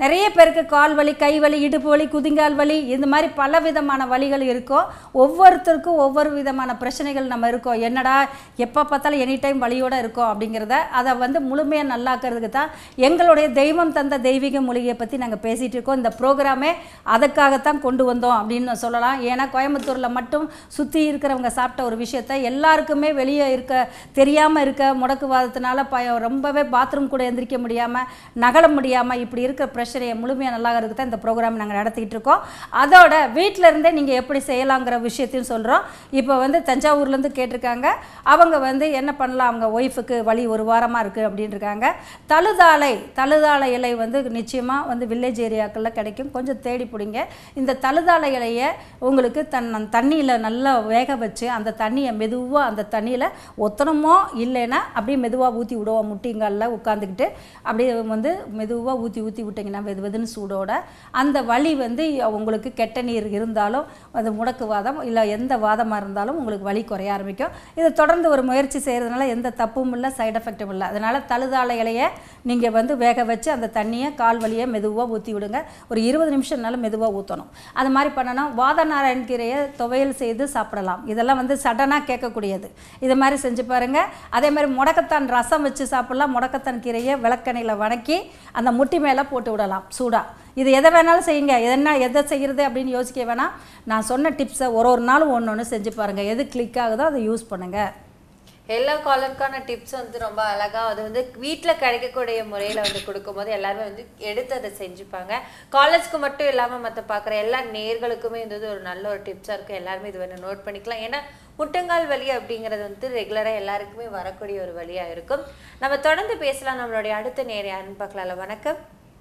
நிறைய பேருக்கு கால் வலி கை வலி இடுப்பு வலி குதிங்கால் வலி இந்த மாதிரி பல விதமான வலிகள் இருக்கும் ஒவ்வொருத்தருக்கும் ஒவ்வொரு விதமான பிரச்சனைகள் நம்ம இருக்கோம் என்னடா எப்போ பார்த்தாலும் எனி டைம் வலியோட இருக்கோம் அப்படிங்கிறத அதை வந்து முழுமையாக நல்லாக்கிறதுக்கு தான் எங்களுடைய தெய்வம் தந்த தெய்வீக மூலிகையை பற்றி நாங்கள் பேசிகிட்டு இருக்கோம் இந்த ப்ரோக்ராமே அதுக்காகத்தான் கொண்டு வந்தோம் அப்படின்னு சொல்லலாம் ஏன்னா கோயம்புத்தூரில் மட்டும் சுற்றி இருக்கிறவங்க சாப்பிட்ட ஒரு விஷயத்த எல்லாருக்குமே வெளியே இருக்க தெரியாமல் இருக்க முடக்குவாதத்தினால ப ரொம்பவே பாத்ரூம் கூட எந்திரிக்க முடியாமல் நகல முடியாமல் இப்படி இருக்கிற பிரச்சனையை முழுமையாக நல்லாகிறதுக்கு தான் இந்த ப்ரோக்ராம் நாங்கள் நடத்திக்கிட்டு இருக்கோம் அதோட வீட்டில் இருந்தே நீங்கள் எப்படி செய்யலாங்கிற விஷயத்தையும் சொல்கிறோம் இப்போ வந்து தஞ்சாவூர்லேருந்து கேட்டிருக்காங்க அவங்க வந்து என்ன பண்ணலாம் அவங்க ஒய்ஃபுக்கு வழி ஒரு வாரமாக இருக்குது அப்படின்னு இருக்காங்க தழுதாலை தழுதாலை இலை வந்து நிச்சயமாக வந்து வில்லேஜ் ஏரியாக்களில் கிடைக்கும் கொஞ்சம் தேடி பிடிங்க இந்த தழுதாலை இலையை உங்களுக்கு தன் தண்ணியில் நல்லா வேக வச்சு அந்த தண்ணியை மெதுவாக அந்த தண்ணியில் ஒத்தனமோ இல்லைன்னா அப்படியே மெதுவாக ஊற்றி விடுவோம் முட்டிங்காலில் உட்காந்துக்கிட்டு அப்படியே வந்து மெதுவாக ஊற்றி ஊற்றி விட்டிங்கன்னா வெது வெதுன்னு சூடோட அந்த வலி வந்து உங்களுக்கு கெட்ட நீர் இருந்தாலும் அது முடக்குவாதம் இல்லை எந்த வாதமாக இருந்தாலும் உங்களுக்கு வலி குறைய ஆரம்பிக்கும் இதை தொடர்ந்து ஒரு முயற்சி செய்கிறதுனால எந்த தப்பும் இல்லை சைடு எஃபெக்டும் இல்லை அதனால் தழுதாலை இலையை நீங்கள் வந்து வேக வச்சு அந்த தண்ணியை கால் வலியை மெதுவாக ஊற்றி விடுங்க ஒரு இருபது நிமிஷம்னாலும் மெதுவாக ஊற்றணும் அது மாதிரி பண்ணனா வாதநாராயண கீரையை துவையல் செய்து சாப்பிடலாம் இதெல்லாம் வந்து சடனாக கேட்கக்கூடியது இது மாதிரி செஞ்சு பாருங்கள் அதே மாதிரி முடக்கத்தான் ரசம் வச்சு சாப்பிடலாம் முடக்கத்தான் கீரையை விளக்கெண்ணெயில் வணக்கி அந்த முட்டி மேலே போட்டு விடலாம் சூடாக இது எதை வேணாலும் செய்யுங்க என்ன எதை செய்கிறது அப்படின்னு யோசிக்க வேணாம் நான் சொன்ன டிப்ஸை ஒரு ஒரு நாளும் ஒன்று ஒன்று செஞ்சு பாருங்கள் எது கிளிக் ஆகுதோ அதை யூஸ் பண்ணுங்கள் எல்லா காலருக்கான டிப்ஸ் வந்து ரொம்ப அழகா அது வந்து வீட்டில் கிடைக்கக்கூடிய முறையில் வந்து கொடுக்கும்போது எல்லாருமே வந்து எடுத்து அதை செஞ்சுப்பாங்க காலேஜ்க்கு மட்டும் இல்லாமல் மற்ற பார்க்குற எல்லா நேர்களுக்குமே இது வந்து ஒரு நல்ல ஒரு டிப்ஸாக இருக்கும் எல்லாருமே இது வந்து நோட் பண்ணிக்கலாம் ஏன்னா முட்டங்கால் வலி அப்படிங்கிறது வந்து ரெகுலராக எல்லாருக்குமே வரக்கூடிய ஒரு வழியாக இருக்கும் நம்ம தொடர்ந்து பேசலாம் நம்மளுடைய அடுத்த நேர் யாருன்னு பார்க்கலாம்ல வணக்கம்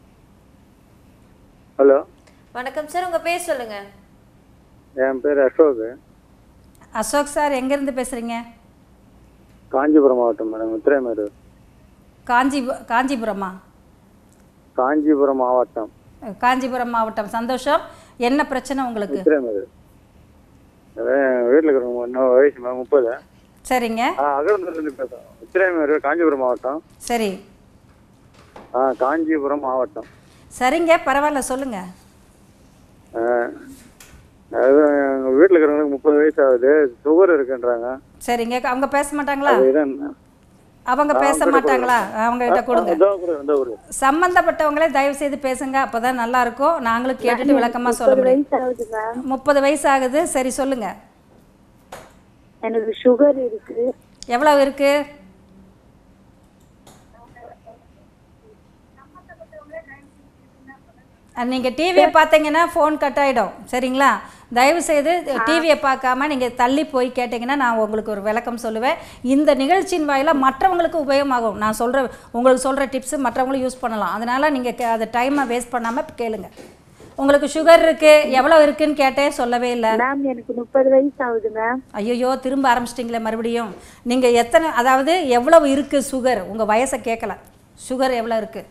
ஹலோ வணக்கம் சார் உங்கள் பேர் சொல்லுங்க என் பேர் அசோக் அசோக் சார் எங்கேருந்து பேசுகிறீங்க காஞ்சிபுரம் மாவட்டம் மேடம் உத்திரமேரு காஞ்சி காஞ்சிபுரமா காஞ்சிபுரம் மாவட்டம் காஞ்சிபுரம் மாவட்டம் சந்தோஷம் என்ன பிரச்சனை உங்களுக்கு உத்திரமேரு வீட்டில் இருக்கிறவங்க இன்னும் வயசு மேம் முப்பது சரிங்க ஆ அகரந்தூர்லேருந்து பேசுகிறோம் உத்திரமேரு காஞ்சிபுரம் மாவட்டம் சரி ஆ காஞ்சிபுரம் மாவட்டம் சரிங்க பரவாயில்ல சொல்லுங்கள் ஆ, அது எங்கள் வீட்டில் இருக்கிறவங்களுக்கு முப்பது வயசு ஆகுது சுகர் இருக்குன்றாங்க சரிங்க அவங்க பேச மாட்டாங்களா அது இதான் அவங்க பேச மாட்டாங்களா அவங்க கிட்ட கொடுங்க இதோ கூட இந்த ஊர் சம்பந்தப்பட்டவங்களே தயவு செய்து பேசுங்க அப்பதான் நல்லா இருக்கும் நாங்களும் கேட்டுட்டு விளக்கமா சொல்ல முடியும் வயசு ஆகுது மேம் முப்பது வயசு ஆகுது சரி சொல்லுங்க எனக்கு சுகர் இருக்கு எவ்வளவு இருக்கு அஹ் நீங்க டிவியை பார்த்தீங்கன்னா ஃபோன் கட் ஆயிடும் சரிங்களா தயவு செய்து டிவியை பார்க்காம நீங்க தள்ளி போய் கேட்டிங்கன்னா நான் உங்களுக்கு ஒரு விளக்கம் சொல்லுவேன் இந்த நிகழ்ச்சியின் வாயில மற்றவங்களுக்கு உபயோகமாகும் நான் சொல்ற உங்களுக்கு சொல்ற டிப்ஸ் மற்றவங்களும் யூஸ் பண்ணலாம் அதனால நீங்க கே- அதை டைமை வேஸ்ட் பண்ணாம கேளுங்க உங்களுக்கு சுகர் இருக்கு எவ்வளவு இருக்குன்னு கேட்டேன் சொல்லவே இல்லை மேம் எனக்கு முப்பது வயசு ஆகுது மேம் ஐயோ திரும்ப ஆரம்பிச்சிட்டிங்களே மறுபடியும் நீங்க எத்தனை அதாவது எவ்வளவு இருக்கு சுகர் உங்க வயசை கேட்கல சுகர் எவ்வளவு இருக்கு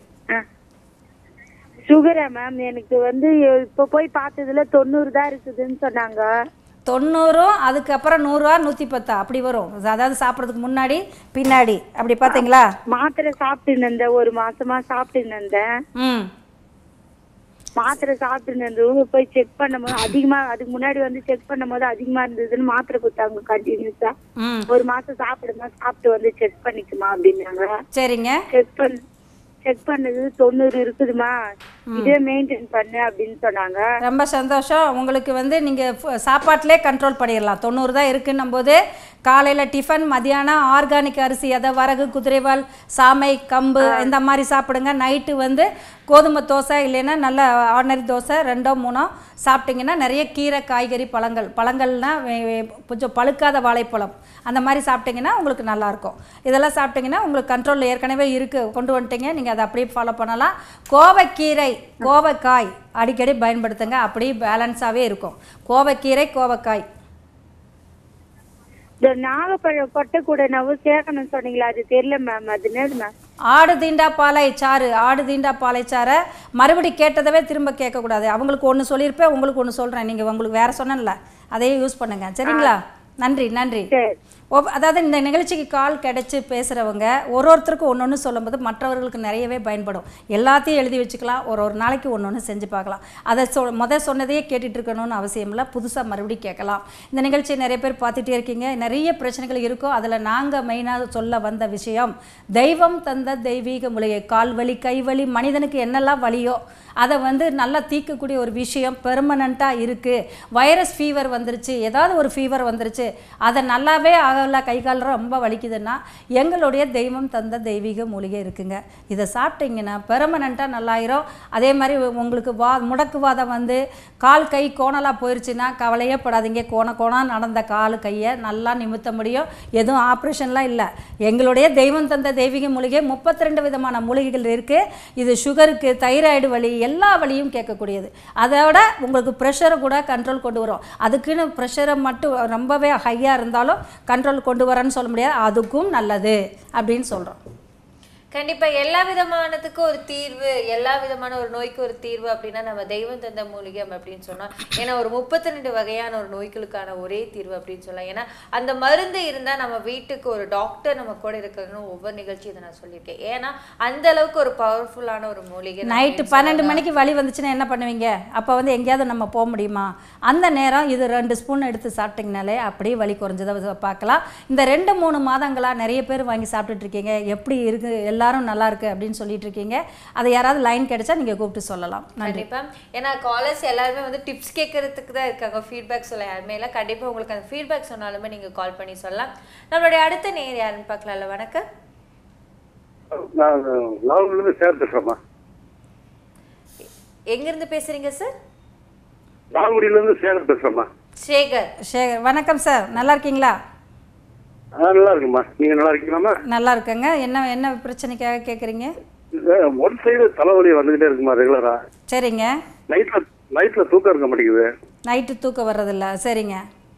சுகரா மேம் எனக்கு வந்து இப்ப போய் பார்த்ததுல தொண்ணூறு தான் இருக்குதுன்னு சொன்னாங்க தொண்ணூறும் அதுக்கப்புறம் நூறுரூவா நூற்றி பத்தா அப்படி வரும் அதாவது சாப்பிட்றதுக்கு முன்னாடி பின்னாடி அப்படி பார்த்தீங்களா மாத்திரை சாப்பிட்டு இருந்தேன் ஒரு மாசமா சாப்பிட்டு இருந்தேன் ம் மாத்திரை சாப்பிட்டு இருந்தது போய் செக் பண்ணும்போது அதிகமா அதுக்கு முன்னாடி வந்து செக் பண்ணும்போது அதிகமா இருந்ததுன்னு மாத்திரை கொடுத்தாங்க கண்டினியூஸா ம் ஒரு மாசம் சாப்பிடுமா சாப்பிட்டு வந்து செக் பண்ணிக்குமா அப்படின்னாங்க சரிங்க செக் பண்ண செக் பண்ணது தொண்ணூறு இருக்குதுமா இதே மெயின்டைன் பண்ணு அப்படின்னு சொன்னாங்க ரொம்ப சந்தோஷம் உங்களுக்கு வந்து நீங்கள் சாப்பாட்டிலே கண்ட்ரோல் பண்ணிடலாம் தொண்ணூறு தான் இருக்குன்னும் போது காலையில் டிஃபன் மதியானம் ஆர்கானிக் அரிசி அதை வரகு குதிரைவால் சாமை கம்பு இந்த மாதிரி சாப்பிடுங்க நைட்டு வந்து கோதுமை தோசை இல்லைன்னா நல்ல ஆர்டினரி தோசை ரெண்டோ மூணோ சாப்பிட்டிங்கன்னா நிறைய கீரை காய்கறி பழங்கள் பழங்கள்னா வே- வே- கொஞ்சம் பழுக்காத வாழைப்பழம் அந்த மாதிரி சாப்பிட்டிங்கன்னா உங்களுக்கு நல்லாயிருக்கும் இதெல்லாம் சாப்பிட்டிங்கன்னா உங்களுக்கு கண்ட்ரோலில் ஏற்கனவே இருக்குது கொண்டு வந்துட்டீங்க நீங்கள் அதை அப்படியே ஃபாலோ பண்ணலாம் கோவைக்கீரை கோவைக்காய் அடிக்கடி பயன்படுத்துங்க அப்படியே பேலன்ஸாகவே இருக்கும் கோவைக்கீரை கோவைக்காய் இந்த நாகப்பழம் கொட்டை கூட நவு சேர்க்கணும்னு சொன்னீங்களா அது தெரியல மேம் அது என்னது மேம் ஆடு தீண்டா பாலை சாறு ஆடு தீண்டா பாலை சாறை மறுபடி கேட்டதவே திரும்ப கேட்கக்கூடாது அவங்களுக்கு ஒன்று சொல்லியிருப்பேன் உங்களுக்கு ஒன்று சொல்கிறேன் நீங்கள் உங்களுக்கு வேறு சொன்னேன்ல அதையே யூஸ் பண்ணுங்க சரிங்களா நன்றி நன்றி சரி ஒவ்- அதாவது இந்த நிகழ்ச்சிக்கு கால் கிடைச்சி பேசுகிறவங்க ஒரு ஒருத்தருக்கும் ஒன்று ஒன்று சொல்லும்போது மற்றவர்களுக்கு நிறையவே பயன்படும் எல்லாத்தையும் எழுதி வச்சுக்கலாம் ஒரு ஒரு நாளைக்கு ஒன்று ஒன்று செஞ்சு பார்க்கலாம் அதை சொ முத சொன்னதையே கேட்டுட்டு இருக்கணும்னு அவசியம் இல்லை புதுசாக மறுபடியும் கேட்கலாம் இந்த நிகழ்ச்சியை நிறைய பேர் பார்த்துட்டே இருக்கீங்க நிறைய பிரச்சனைகள் இருக்கும் அதில் நாங்கள் மெயினாக சொல்ல வந்த விஷயம் தெய்வம் தந்த தெய்வீக முறையை கால் வலி கை வலி மனிதனுக்கு என்னெல்லாம் வலியோ அதை வந்து நல்லா தீர்க்கக்கூடிய ஒரு விஷயம் பெர்மனண்ட்டாக இருக்குது வைரஸ் ஃபீவர் வந்துருச்சு ஏதாவது ஒரு ஃபீவர் வந்துருச்சு அதை நல்லாவே ஆகல கை கால் ரொம்ப வலிக்குதுன்னா எங்களுடைய தெய்வம் தந்த தெய்வீக மூலிகை இருக்குங்க இதை சாப்பிட்டீங்கன்னா பெர்மனண்ட்டாக நல்லாயிரும் அதே மாதிரி உங்களுக்கு வா முடக்குவாதம் வந்து கால் கை கோணலாக போயிருச்சுன்னா கவலையே படாதீங்க கோண கோணம் நடந்த கால் கையை நல்லா நிமித்த முடியும் எதுவும் ஆப்ரேஷன்லாம் இல்லை எங்களுடைய தெய்வம் தந்த தெய்வீக மூலிகை முப்பத்தி ரெண்டு விதமான மூலிகைகள் இருக்குது இது சுகருக்கு தைராய்டு வலி எல்லா வலியும் கேட்கக்கூடியது அதோட உங்களுக்கு ப்ரெஷரை கூட கண்ட்ரோல் கொண்டு வரும் அதுக்குன்னு ப்ரெஷரை மட்டும் ரொம்பவே ஹையாக இருந்தாலும் கண்ட்ரோல் கொண்டு வரேன்னு சொல்ல முடியாது அதுக்கும் நல்லது அப்படின்னு சொல்கிறோம் கண்டிப்பா எல்லா விதமானதுக்கும் ஒரு தீர்வு எல்லா விதமான ஒரு நோய்க்கு ஒரு தீர்வு அப்படின்னா நம்ம தெய்வம் தந்த மூலிகை அப்படின்னு சொன்னா ஏன்னா ஒரு முப்பத்தி ரெண்டு வகையான ஒரு நோய்களுக்கான ஒரே தீர்வு அப்படின்னு சொல்லலாம் ஏன்னா அந்த மருந்து இருந்தா நம்ம வீட்டுக்கு ஒரு டாக்டர் நம்ம கூட இருக்கணும்னு ஒவ்வொரு நிகழ்ச்சி இதை நான் சொல்லியிருக்கேன் ஏன்னா அந்த அளவுக்கு ஒரு பவர்ஃபுல்லான ஒரு மூலிகை நைட்டு அப்படின்னு பன்னெண்டு சொல்லலாம். மணிக்கு வலி வந்துச்சுன்னா என்ன பண்ணுவீங்க அப்போ வந்து எங்கேயாவது நம்ம போக முடியுமா அந்த நேரம் இது ரெண்டு ஸ்பூன் எடுத்து சாப்பிட்டிங்கனாலே அப்படியே வலி குறைஞ்சதை பார்க்கலாம் இந்த ரெண்டு மூணு மாதங்களாக நிறைய பேர் வாங்கி சாப்பிட்டுட்டு இருக்கீங்க எப்படி இருக்கு எல்லாரும் நல்லா இருக்கு அப்படின்னு சொல்லிட்டு இருக்கீங்க அதை யாராவது லைன் கிடைச்சா நீங்கள் கூப்பிட்டு சொல்லலாம் நன்றி கண்டிப்பா ஏன்னா காலர்ஸ் எல்லாருமே வந்து டிப்ஸ் கேட்கறதுக்கு தான் இருக்காங்க ஃபீட்பேக் சொல்ல யாருமே இல்லை கண்டிப்பா உங்களுக்கு அந்த ஃபீட்பேக் சொன்னாலுமே நீங்க கால் பண்ணி சொல்லலாம் நம்மளுடைய அடுத்த நேர் யாருன்னு பார்க்கலாம்ல வணக்கம் நான் லால்குடியிலேருந்து சேர் பேசுகிறேம்மா எங்க இருந்து பேசுறீங்க சார் லால்குடியிலேருந்து சேகர் பேசுகிறேம்மா சேகர் சேகர் வணக்கம் சார் நல்லா இருக்கீங்களா ஆ நல்லா இருக்கும்மா நீங்கள் நல்லா இருக்கீங்களாம்மா நல்லா இருக்கேங்க என்ன என்ன பிரச்சனைக்காக கேட்குறீங்க ஒன் சைடு தலைவலி வந்துக்கிட்டே இருக்குமா ரெகுலராக சரிங்க நைட்டில் நைட்டில் தூக்கம் இருக்க மாட்டேங்குது நைட்டு தூக்கம் வர்றதில்ல சரிங்க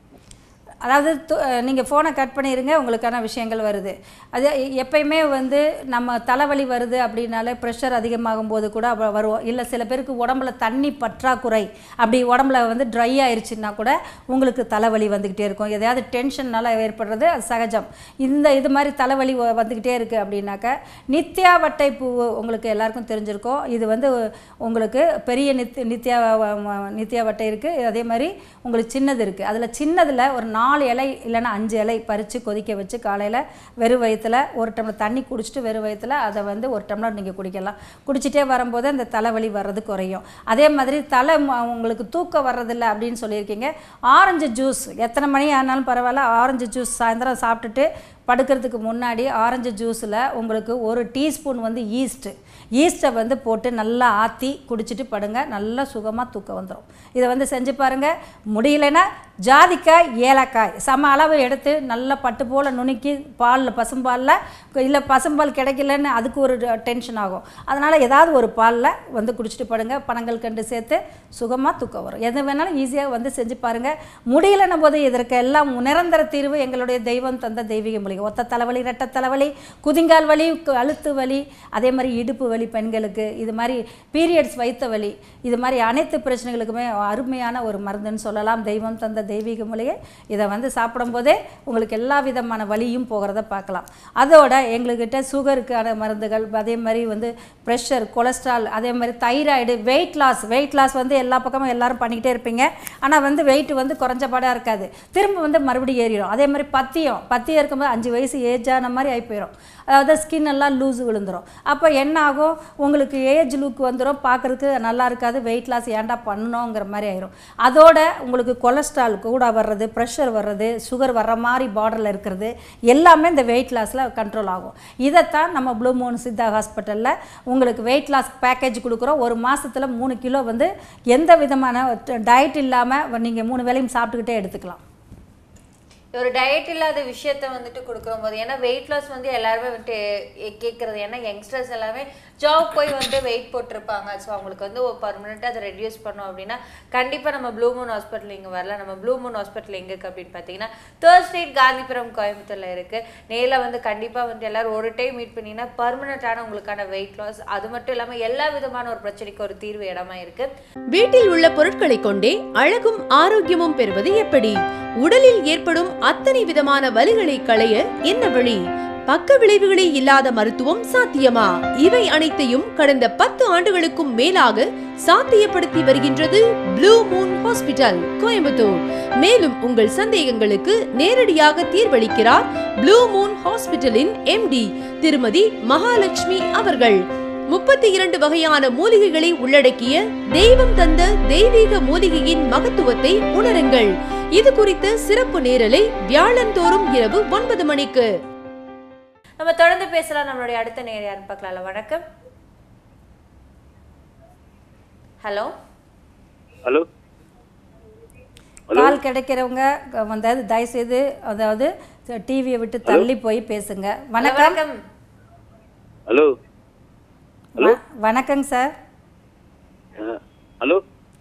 அதாவது நீங்கள் ஃபோனை கட் பண்ணிடுங்க உங்களுக்கான விஷயங்கள் வருது அது எ- எப்பயுமே வந்து நம்ம தலைவலி வருது அப்படின்னாலே ப்ரெஷர் அதிகமாகும் போது கூட அப்ப வரும் இல்லை சில பேருக்கு உடம்புல தண்ணி பற்றாக்குறை அப்படி உடம்புல வந்து ட்ரை ஆயிருச்சுன்னா கூட உங்களுக்கு தலைவலி வந்துக்கிட்டே இருக்கும் எதையாவது டென்ஷன்னால ஏற்படுறது அது சகஜம் இந்த இது மாதிரி தலைவலி வ- வந்துக்கிட்டே இருக்குது அப்படின்னாக்க நித்யாவட்டை பூ உங்களுக்கு எல்லாருக்கும் தெரிஞ்சிருக்கும் இது வந்து உங்களுக்கு பெரிய நித் நித்யா வ- வ- நித்யாவட்டை இருக்குது அதே மாதிரி உங்களுக்கு சின்னது இருக்குது அதில் சின்னதில் ஒரு நாலு இலை இல்லைன்னா அஞ்சு இலை பறித்து கொதிக்க வச்சு காலையில் வெறும் வயித்துல ஒரு டம்ளர் தண்ணி குடிச்சிட்டு வெறும் வயித்துல அதை வந்து ஒரு டம்ளர் நீங்கள் குடிக்கலாம் குடிச்சிட்டே வரும்போது அந்த தலைவலி வர்றது குறையும் அதே மாதிரி தலை ம- உங்களுக்கு தூக்கம் வர்றதில்ல அப்படின்னு சொல்லியிருக்கீங்க ஆரஞ்சு ஜூஸ் எத்தனை மணி ஆனாலும் பரவாயில்ல ஆரஞ்சு ஜூஸ் சாயந்தரம் சாப்பிட்டுட்டு படுக்கிறதுக்கு முன்னாடி ஆரஞ்சு ஜூஸில் உங்களுக்கு ஒரு டீஸ்பூன் வந்து ஈஸ்ட்டு ஈஸ்ட்டை வந்து போட்டு நல்லா ஆற்றி குடிச்சிட்டு படுங்க நல்லா சுகமாக தூக்கம் வந்துடும் இதை வந்து செஞ்சு பாருங்கள் முடியலைன்னா ஜாதிக்காய் ஏலக்காய் சம அளவு எடுத்து நல்லா பட்டு போல் நுணுக்கி பாலில் பசும்பாலில் இல்லை பசும்பால் கிடைக்கலன்னு அதுக்கு ஒரு டென்ஷன் ஆகும் அதனால் ஏதாவது ஒரு பாலில் வந்து குடிச்சிட்டு படுங்க பனங்கள் கண்டு சேர்த்து சுகமாக தூக்கம் வரும் எது வேணாலும் ஈஸியாக வந்து செஞ்சு பாருங்கள் முடியலன்ன போது இதற்கு எல்லாம் நிரந்தர தீர்வு எங்களுடைய தெய்வம் தந்த தெய்வீக மூலிகை ஒத்த தலைவலி ரெட்டை தலைவலி குதிங்கால் வலி கு- அழுத்து வலி அதே மாதிரி இடுப்பு வலி பெண்களுக்கு இது மாதிரி பீரியட்ஸ் வைத்த வலி இது மாதிரி அனைத்து பிரச்சனைகளுக்குமே அருமையான ஒரு மருந்துன்னு சொல்லலாம் தெய்வம் தந்த தெய்வீக மூலிகை இதை வந்து சாப்பிடும்போதே உங்களுக்கு எல்லா விதமான வலியும் போகிறத பார்க்கலாம் அதோட எங்கள்கிட்ட சுகருக்கான மருந்துகள் அதே மாதிரி வந்து ப்ரெஷர் கொலஸ்ட்ரால் அதே மாதிரி thyroid weight loss weight loss வந்து எல்லா பக்கமும் எல்லாரும் பண்ணிக்கிட்டே இருப்பீங்க ஆனால் வந்து வெயிட் வந்து குறைஞ்சபாடாக இருக்காது திரும்ப வந்து மறுபடியும் ஏறிடும் அதே மாதிரி பத்தியம் பத்தியம் இருக்கும்போது அஞ்சு வயசு ஏஜ் ஆன மாதிரி ஆகி போயிடும் அதாவது ஸ்கின் எல்லாம் லூஸ் விழுந்துரும் அப்போ என்ன ஆகும் உங்களுக்கு ஏஜ் லுக் வந்துடும் பார்க்குறதுக்கு நல்லா இருக்காது வெயிட் லாஸ் ஏன்டா பண்ணணுங்கிற மாதிரி ஆயிரும் அதோட உங்களுக்கு கொலஸ்ட்ரால் கூட வர்றது ப்ரெஷர் வர்றது சுகர் வர்ற மாதிரி பார்டரில் இருக்கிறது எல்லாமே இந்த வெயிட் லாஸில் கண்ட்ரோல் ஆகும் இதைத்தான் நம்ம ப்ளூ மூன் சித்தா ஹாஸ்பிட்டலில் உங்களுக்கு வெயிட் லாஸ் பேக்கேஜ் கொடுக்குறோம் ஒரு மாசத்துல மூணு கிலோ வந்து எந்த விதமான டயட் இல்லாமல் நீங்கள் மூணு வேளையும் சாப்பிட்டுக்கிட்டே எடுத்துக்கலாம் ஒரு டயட் இல்லாத விஷயத்த வந்துட்டு கொடுக்குற போது ஏன்னா வெயிட் லாஸ் வந்து எல்லாருமே வந்துட்டு எ- கேட்கறது ஏன்னா யங்ஸ்டர்ஸ் எல்லாமே ஜாப் போய் வந்து வெயிட் போட்டிருப்பாங்க ஸோ அவங்களுக்கு வந்து பர்மனெண்ட்டாக அதை ரெடியூஸ் பண்ணோம் அப்படின்னா கண்டிப்பாக நம்ம ப்ளூ மூன் ஹாஸ்பிட்டல் இங்கே வரல நம்ம ப்ளூ மூன் ஹாஸ்பிட்டல் எங்கே இருக்கு அப்படின்னு பார்த்தீங்கன்னா தேர்ட் ஸ்ட்ரீட் காந்திபுரம் கோயம்புத்தூர்ல இருக்கு நேரில் வந்து கண்டிப்பாக வந்து எல்லாரும் ஒரு டைம் மீட் பண்ணீங்கன்னா பர்மனெண்ட்டான உங்களுக்கான வெயிட் லாஸ் அது மட்டும் இல்லாமல் எல்லா விதமான ஒரு பிரச்சனைக்கு ஒரு தீர்வு இடமா இருக்கு வீட்டில் உள்ள பொருட்களை கொண்டே அழகும் ஆரோக்கியமும் பெறுவது எப்படி உடலில் ஏற்படும் அத்தனை விதமான வலிகளை களைய என்ன வழி பக்க விளைவுகளே இல்லாத மருத்துவம் சாத்தியமா இவை அனைத்தையும் கடந்த பத்து ஆண்டுகளுக்கும் மேலாக சாத்தியப்படுத்தி வருகின்றது ப்ளூ மூன் ஹாஸ்பிட்டல் கோயம்புத்தூர் மேலும் உங்கள் சந்தேகங்களுக்கு நேரடியாக தீர்வளிக்கிறார் ப்ளூ மூன் ஹாஸ்பிட்டலின் எம்டி திருமதி மகாலட்சுமி அவர்கள் முப்பத்தி இரண்டு வகையான மூலிகைகளை உள்ளடக்கிய தெய்வம் தந்த தெய்வீக மூலிகையின் மகத்துவத்தை உணருங்கள் இது குறித்த சிறப்பு நேரலை வியாழந்தோறும் இரவு ஒன்பது மணிக்கு நம்ம தொடர்ந்து பேசலாம் நம்மளுடைய அடுத்த நேர் யாருன்னு பார்க்கலாம்ல வணக்கம் ஹலோ ஹலோ கால் கிடைக்கிறவங்க க- வந்து தயவுசெய்து அதாவது டிவியை விட்டு தள்ளி போய் பேசுங்க வணக்கம் வணக்கம் ஹலோ வ- வணக்கங்க சார் ஹலோ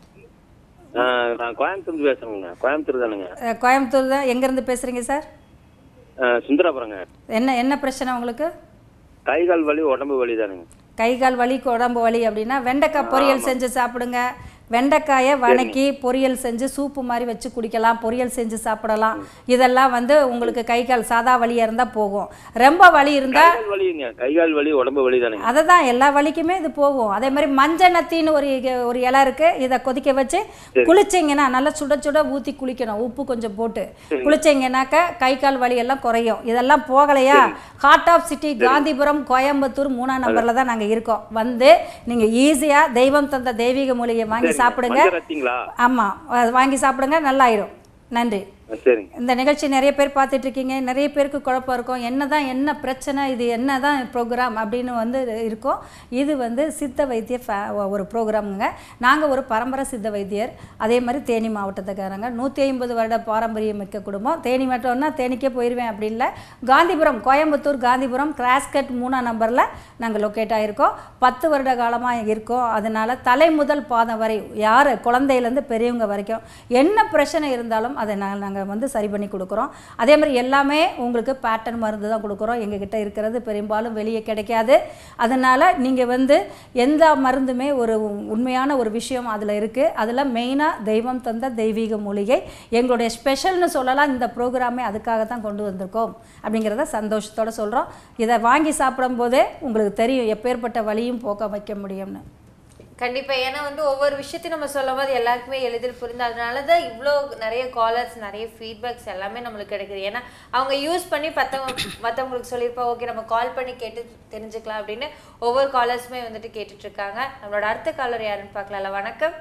நான் கோயம்புத்தூர் பேசுறேங்க கோயம்புத்தூர் தானுங்க அஹ், கோயம்புத்தூர் தான் எங்கேருந்து பேசுகிறீங்க சார் சுந்தராபுரங்க என்ன என்ன பிரச்சனை உங்களுக்கு கை கால் வலி உடம்பு வலி தானுங்க கை கால் வலி உடம்பு வலி அப்படின்னா வெண்டைக்காய் பொரியல் செஞ்சு சாப்பிடுங்க வெண்டைக்காயை வணக்கி பொரியல் செஞ்சு சூப்பு மாதிரி வச்சு குடிக்கலாம் பொரியல் செஞ்சு சாப்பிடலாம் இதெல்லாம் வந்து உங்களுக்கு கை கால் சாதா வலியாக இருந்தால் போகும் ரொம்ப வலி இருந்தால் கை கால் வலிங்க கை கால் வலி உடம்பு வலி தானுங்க அதை தான் எல்லா வலிக்குமே இது போகும் அதே மாதிரி மஞ்சனத்தின்னு ஒரு இக- ஒரு இலை இருக்கு இதை கொதிக்க வச்சு குளிச்சிங்கன்னா நல்லா சுட சுட ஊற்றி குளிக்கணும் உப்பு கொஞ்சம் போட்டு குளிச்சிங்கனாக்க கை கால் வலி எல்லாம் குறையும் இதெல்லாம் போகலையா heart of city Gandhipuram Coimbatore மூணாம் நம்பரில் தான் நாங்கள் இருக்கோம் வந்து நீங்கள் ஈஸியாக தெய்வம் தந்த தெய்வீக மூலிகை வாங்கி சாப்பிடுங்க மஞ்சள் ரத்திங்களா ஆமாம் வாங்கி சாப்பிடுங்க நல்லாயிரும் நன்றி ஆ, சரிங்க இந்த நிகழ்ச்சி நிறைய பேர் பார்த்துட்டு இருக்கீங்க நிறைய பேருக்கு குழப்பம் இருக்கும் என்னதான் என்ன பிரச்சனை இது என்னதான் ப்ரோக்ராம் அப்படின்னு வந்து இருக்கும் இது வந்து சித்த வைத்திய ஃபே- ஒரு ப்ரோக்ராமுங்க நாங்கள் ஒரு பரம்பரை சித்த வைத்தியர் அதே மாதிரி தேனி மாவட்டத்துக்காரங்க நூற்றி ஐம்பது வருட பாரம்பரியம் மிக்க குடும்பம் தேனி மட்டும்னா தேனிக்கே போயிடுவேன் அப்படி இல்லை காந்திபுரம் கோயம்புத்தூர் காந்திபுரம் கிராஸ்கட் மூணாம் நம்பரில் நாங்கள் லொக்கேட் ஆகிருக்கோம் பத்து வருட காலமாக இருக்கோம் அதனால தலை முதல் பாதம் வரை யார் குழந்தையிலேருந்து பெரியவங்க வரைக்கும் என்ன பிரச்சனை இருந்தாலும் அதை நாங்கள் நாங்கள் வந்து சரி பண்ணி கொடுக்குறோம் அதே மாதிரி எல்லாமே உங்களுக்கு பேட்டர்ன் மருந்து தான் கொடுக்குறோம் எங்ககிட்ட இருக்கிறது பெரும்பாலும் வெளியே கிடைக்காது அதனால் நீங்கள் வந்து எந்த மருந்துமே ஒரு உண்மையான ஒரு விஷயம் அதில் இருக்குது அதில் மெயினாக தெய்வம் தந்த தெய்வீக மூலிகை எங்களுடைய ஸ்பெஷல்னு சொல்லலாம் இந்த ப்ரோக்ராமே அதுக்காக தான் கொண்டு வந்திருக்கோம் அப்படிங்கிறத சந்தோஷத்தோடு சொல்கிறோம் இதை வாங்கி சாப்பிடும்போதே உங்களுக்கு தெரியும் எப்பேற்பட்ட வழியும் போக்க வைக்க முடியும்னு கண்டிப்பா ஏன்னா வந்து ஒவ்வொரு விஷயத்தையும் நம்ம சொல்லும் போது எல்லாருக்குமே எளிதில் புரிந்து அதனால தான் இவ்வளோ நிறைய காலர்ஸ் நிறைய ஃபீட்பேக்ஸ் எல்லாமே நம்மளுக்கு கிடைக்குது ஏன்னா அவங்க யூஸ் பண்ணி மற்றவங்க மற்றவங்களுக்கு சொல்லியிருப்பா ஓகே நம்ம கால் பண்ணி கேட்டு தெரிஞ்சுக்கலாம் அப்படின்னு ஒவ்வொரு காலர்ஸுமே வந்துட்டு கேட்டுட்டு இருக்காங்க நம்மளோட அடுத்த காலர் யாருன்னு பார்க்கலாம்ல வணக்கம்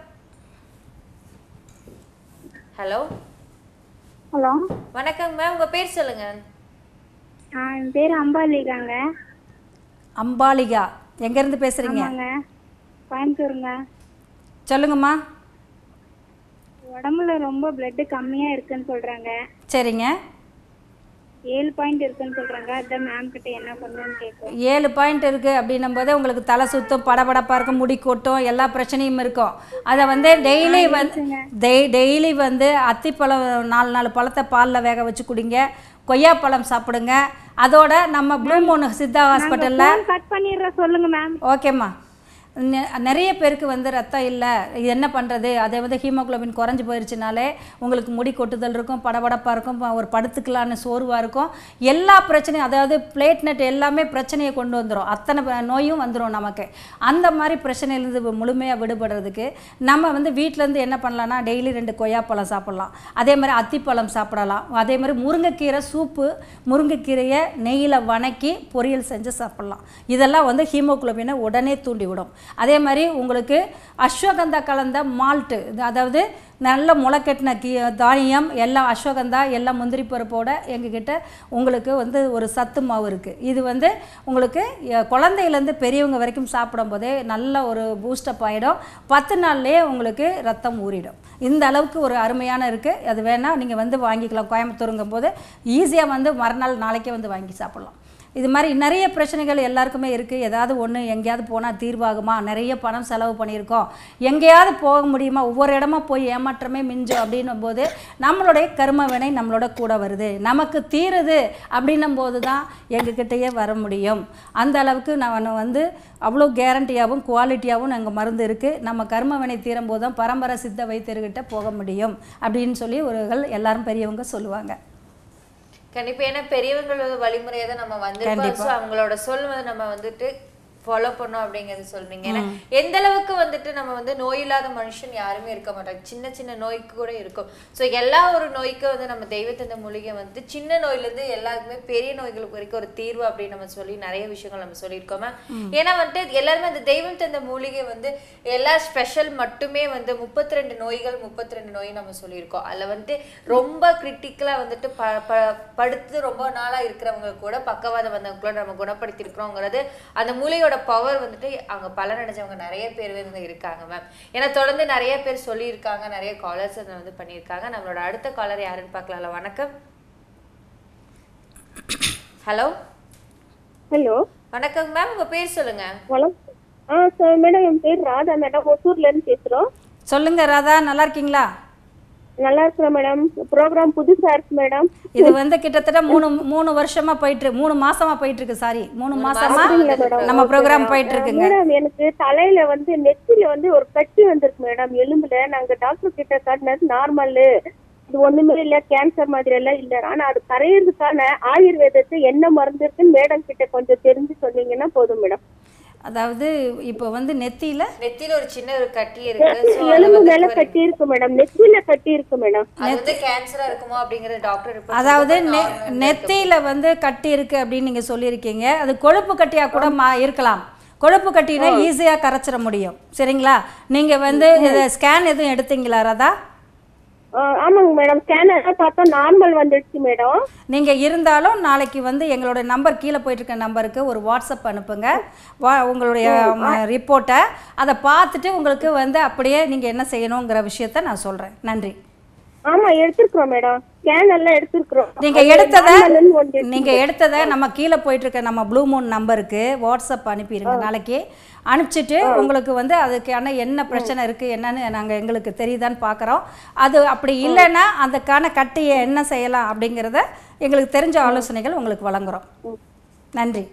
ஹலோ ஹலோ வணக்கம் மேம் உங்க பேர் சொல்லுங்க ஆ என் பேர் அம்பாலிகாங்க அம்பாலிகா எங்கேருந்து பேசுகிறீங்க ஆமாங்க கோயம்புத்தூருங்க சொல்லுங்கம்மா உடம்புல ரொம்ப பிளட்டு கம்மியாக இருக்குன்னு சொல்கிறாங்க சரிங்க ஏழு பாயிண்ட் இருக்குன்னு சொல்கிறாங்க அதான் மேம் கிட்ட என்ன பண்ணுன்னு கேட்குறேன் ஏழு பாயிண்ட் இருக்குது அப்படின்னும் போது உங்களுக்கு தலை சுத்தம் படபடப்பாக இருக்கும் முடி கொட்டும் எல்லா பிரச்சனையும் இருக்கும் அதை வந்து டெய்லி வந்து டெய் டெய்லி வந்து அத்திப்பழம் நாலு நாலு பழத்தை பாலில் வேக வச்சு குடிங்க கொய்யாப்பழம் சாப்பிடுங்க அதோட நம்ம ப்ளூ மூன் சித்தா ஹாஸ்பிட்டலில் கட் பண்ணிடுறேன் சொல்லுங்க மேம் ஓகேம்மா நெ- நிறைய பேருக்கு வந்து ரத்தம் இல்லை இது என்ன பண்ணுறது அதை வந்து ஹீமோகுளோபின் குறைஞ்சி போயிருச்சுனாலே உங்களுக்கு முடி கொட்டுதல் இருக்கும் படபடப்பாக இருக்கும் ப- ஒரு படுத்துக்கலான்னு சோர்வாக இருக்கும் எல்லா பிரச்சனையும் அதாவது பிளேட்னெட் எல்லாமே பிரச்சனையை கொண்டு வந்துடும் அத்தனை ப- நோயும் வந்துடும் நமக்கு அந்த மாதிரி பிரச்சனையிலேருந்து முழுமையாக விடுபடுறதுக்கு நம்ம வந்து வீட்டிலேருந்து என்ன பண்ணலாம்னா டெய்லி ரெண்டு கொய்யாப்பழம் சாப்பிட்லாம் அதே மாதிரி அத்திப்பழம் சாப்பிடலாம் அதே மாதிரி முருங்கைக்கீரை சூப்பு முருங்கைக்கீரையை நெய்யில் வணக்கி பொரியல் செஞ்சு சாப்பிட்லாம் இதெல்லாம் வந்து ஹீமோகுளோபினை உடனே தூண்டிவிடும் அதே மாதிரி உங்களுக்கு அஸ்வகந்தா கலந்த மால்ட்டு அதாவது நல்ல முளைக்கட்டின கீ தானியம் எல்லாம் அஸ்வகந்தா எல்லாம் முந்திரி பருப்போட எங்ககிட்ட உங்களுக்கு வந்து ஒரு சத்து மாவு இருக்குது இது வந்து உங்களுக்கு எ- குழந்தையிலேருந்து பெரியவங்க வரைக்கும் சாப்பிடும்போதே நல்ல ஒரு பூஸ்டப் ஆகிடும் பத்து நாள்லேயே உங்களுக்கு ரத்தம் ஊறிடும் இந்த அளவுக்கு ஒரு அருமையான இருக்குது அது வேணால் நீங்கள் வந்து வாங்கிக்கலாம் கோயம்புத்தூருங்கும் போது ஈஸியாக வந்து மறுநாள் நாளைக்கே வந்து வாங்கி சாப்பிட்லாம் இது மாதிரி நிறைய பிரச்சனைகள் எல்லாருக்குமே இருக்குது ஏதாவது ஒன்று எங்கேயாவது போனால் தீர்வாகுமா நிறைய பணம் செலவு பண்ணியிருக்கோம் எங்கேயாவது போக முடியுமா ஒவ்வொரு இடமா போய் ஏமாற்றமே மிஞ்சும் அப்படின்னும் போது நம்மளுடைய கர்ம வினை நம்மளோட கூட வருது நமக்கு தீருது அப்படின்னும் போது தான் எங்ககிட்டயே வர முடியும் அந்த அளவுக்கு நான் வந்து அவ்வளோ கேரண்டியாகவும் குவாலிட்டியாகவும் நாங்கள் மருந்து இருக்குது நம்ம கர்ம வினை தீரும் போது தான் பரம்பரை சித்த வைத்தியர்கிட்ட போக முடியும் அப்படின்னு சொல்லி ஒருகள் எல்லாரும் பெரியவங்க சொல்லுவாங்க கண்டிப்பா ஏன்னா பெரியவங்களோட வழிமுறையை தான் நம்ம வந்திருக்கோம் கண்டிப்பா. ஸோ அவங்களோட சொல் வந்து நம்ம வந்துட்டு ஃபாலோ பண்ணோம் அப்படிங்கறது சொல்றீங்க ஏன்னா எந்த அளவுக்கு வந்துட்டு நம்ம வந்து நோய் இல்லாத மனுஷன் யாருமே இருக்க மாட்டாங்க சின்ன சின்ன நோய்க்கு கூட இருக்கும் ஸோ எல்லா ஒரு நோய்க்கும் வந்து நம்ம தெய்வத்தந்த மூலிகை வந்து சின்ன நோயில இருந்து எல்லாருக்குமே பெரிய நோய்களுக்கு வரைக்கும் ஒரு தீர்வு அப்படின்னு நம்ம சொல்லி நிறைய விஷயங்கள் நம்ம சொல்லியிருக்கோமே ஏன்னா வந்துட்டு எல்லாருமே அந்த தெய்வம் தந்த மூலிகை வந்து எல்லா ஸ்பெஷல் மட்டுமே வந்து முப்பத்தி ரெண்டு நோய்கள் முப்பத்தி ரெண்டு நோய் நம்ம சொல்லியிருக்கோம் அதுல வந்துட்டு ரொம்ப கிரிட்டிக்கலா வந்துட்டு ப ப- படுத்து ரொம்ப நாளா இருக்கிறவங்க கூட பக்கவாதம் வந்தவங்க கூட நம்ம குணப்படுத்தி இருக்கிறோங்கிறது அந்த மூலிகையோட பவர் வந்துட்டு அவங்க பலனடைஞ்சவங்க நிறைய பேர் வந்து இருக்காங்க மேம் ஏன்னா தொடர்ந்து நிறைய பேர் சொல்லியிருக்காங்க நிறைய காலர்ஸ் வந்து பண்ணியிருக்காங்க நம்மளோட அடுத்த காலர் யாருன்னு பார்க்கலாம்ல வணக்கம் ஹலோ ஹலோ வணக்கம் மேம் உங்க பேர் சொல்லுங்க வணக்கம் ஆ சார் மேடம் என் பேர் ராதா மேடம் ஒசூர்ல இருந்து பேசுறோம் சொல்லுங்க ராதா நல்லா இருக்கீங்களா நல்லா இருக்கிறேன் மேடம் ப்ரோக்ராம் புதுசா இருக்கு மேடம் இது வந்து கிட்டத்தட்ட மூணு மூணு வருஷமா போயிட்டு இருக்கு மூணு மாசமா போயிட்டு இருக்கு சாரி மூணு மாசமா நம்ம ப்ரோக்ராம் போயிட்டு இருக்குங்க மேடம் எனக்கு தலையில வந்து நெத்தில வந்து ஒரு கட்டி வந்திருக்கு மேடம் எலும்புல நாங்க டாக்டர் கிட்ட காட்டினது நார்மல் இது ஒண்ணுமே இல்ல கேன்சர் மாதிரி எல்லாம் இல்ல ஆனா அது கரையிறதுக்கான ஆயுர்வேதத்தை என்ன மருந்து இருக்குன்னு மேடம் கிட்ட கொஞ்சம் தெரிஞ்சு சொன்னீங்கன்னா போதும் மேடம் அதாவது இப்போ வந்து நெத்தியில நெத்தியில ஒரு சின்ன ஒரு கட்டி இருக்கு So, அது எலும்பு வந்து மேல கட்டி இருக்கு மேடம் நெத்தில கட்டி இருக்கு மேடம் அது வந்து கேன்சரா இருக்குமோ அப்படிங்கறது டாக்டர் report அதாவது சொல்லும்போது நெ normal தான் இருக்கு. நெத்தியில வந்து கட்டி இருக்கு அப்படின்னு நீங்க சொல்லியிருக்கீங்க அது கொழுப்பு கட்டியா கூட மா இருக்கலாம் கொழுப்பு கட்டினா ஈஸியா கரைச்சிட முடியும் சரிங்களா நீங்க வந்து இதை ஸ்கேன் எதுவும் எடுத்தீங்களா ராதா ஆ, ஆமாங்க மேடம் ஸ்கேனர் பார்த்தா நார்மல் வந்துடுச்சு மேடம் நீங்க இருந்தாலும் நாளைக்கு வந்து எங்களோட நம்பர் கீழே போயிட்டு இருக்க நம்பருக்கு ஒரு வாட்ஸ்அப் அனுப்புங்க வா உங்களுடைய ரிப்போர்ட்டை அதை பார்த்துட்டு உங்களுக்கு வந்து அப்படியே நீங்க என்ன செய்யணுங்கிற விஷயத்த நான் சொல்றேன் நன்றி ஆமா எடுத்திருக்கிறோம் மேடம் ஸ்கேன் எல்லாம் எடுத்திருக்கிறோம் நீங்க அது எடுத்ததை normalன்னு ஒன்று இருக்கு. நீங்க எடுத்ததை நம்ம கீழே போயிட்டு இருக்க நம்ம ப்ளூ மூன் நம்பருக்கு வாட்ஸ்அப் அனுப்பிடுங்க நாளைக்கு அனுப்பிச்சிட்டு உங்களுக்கு வந்து அதுக்கான என்ன பிரச்சனை இருக்கு என்னன்னு நாங்க எங்களுக்கு தெரியுதான்னு பார்க்குறோம் அது அப்படி இல்லைன்னா அதுக்கான கட்டியை என்ன செய்யலாம் அப்படிங்கிறத எங்களுக்கு தெரிஞ்ச ஆலோசனைகள் உங்களுக்கு வழங்குறோம் நன்றி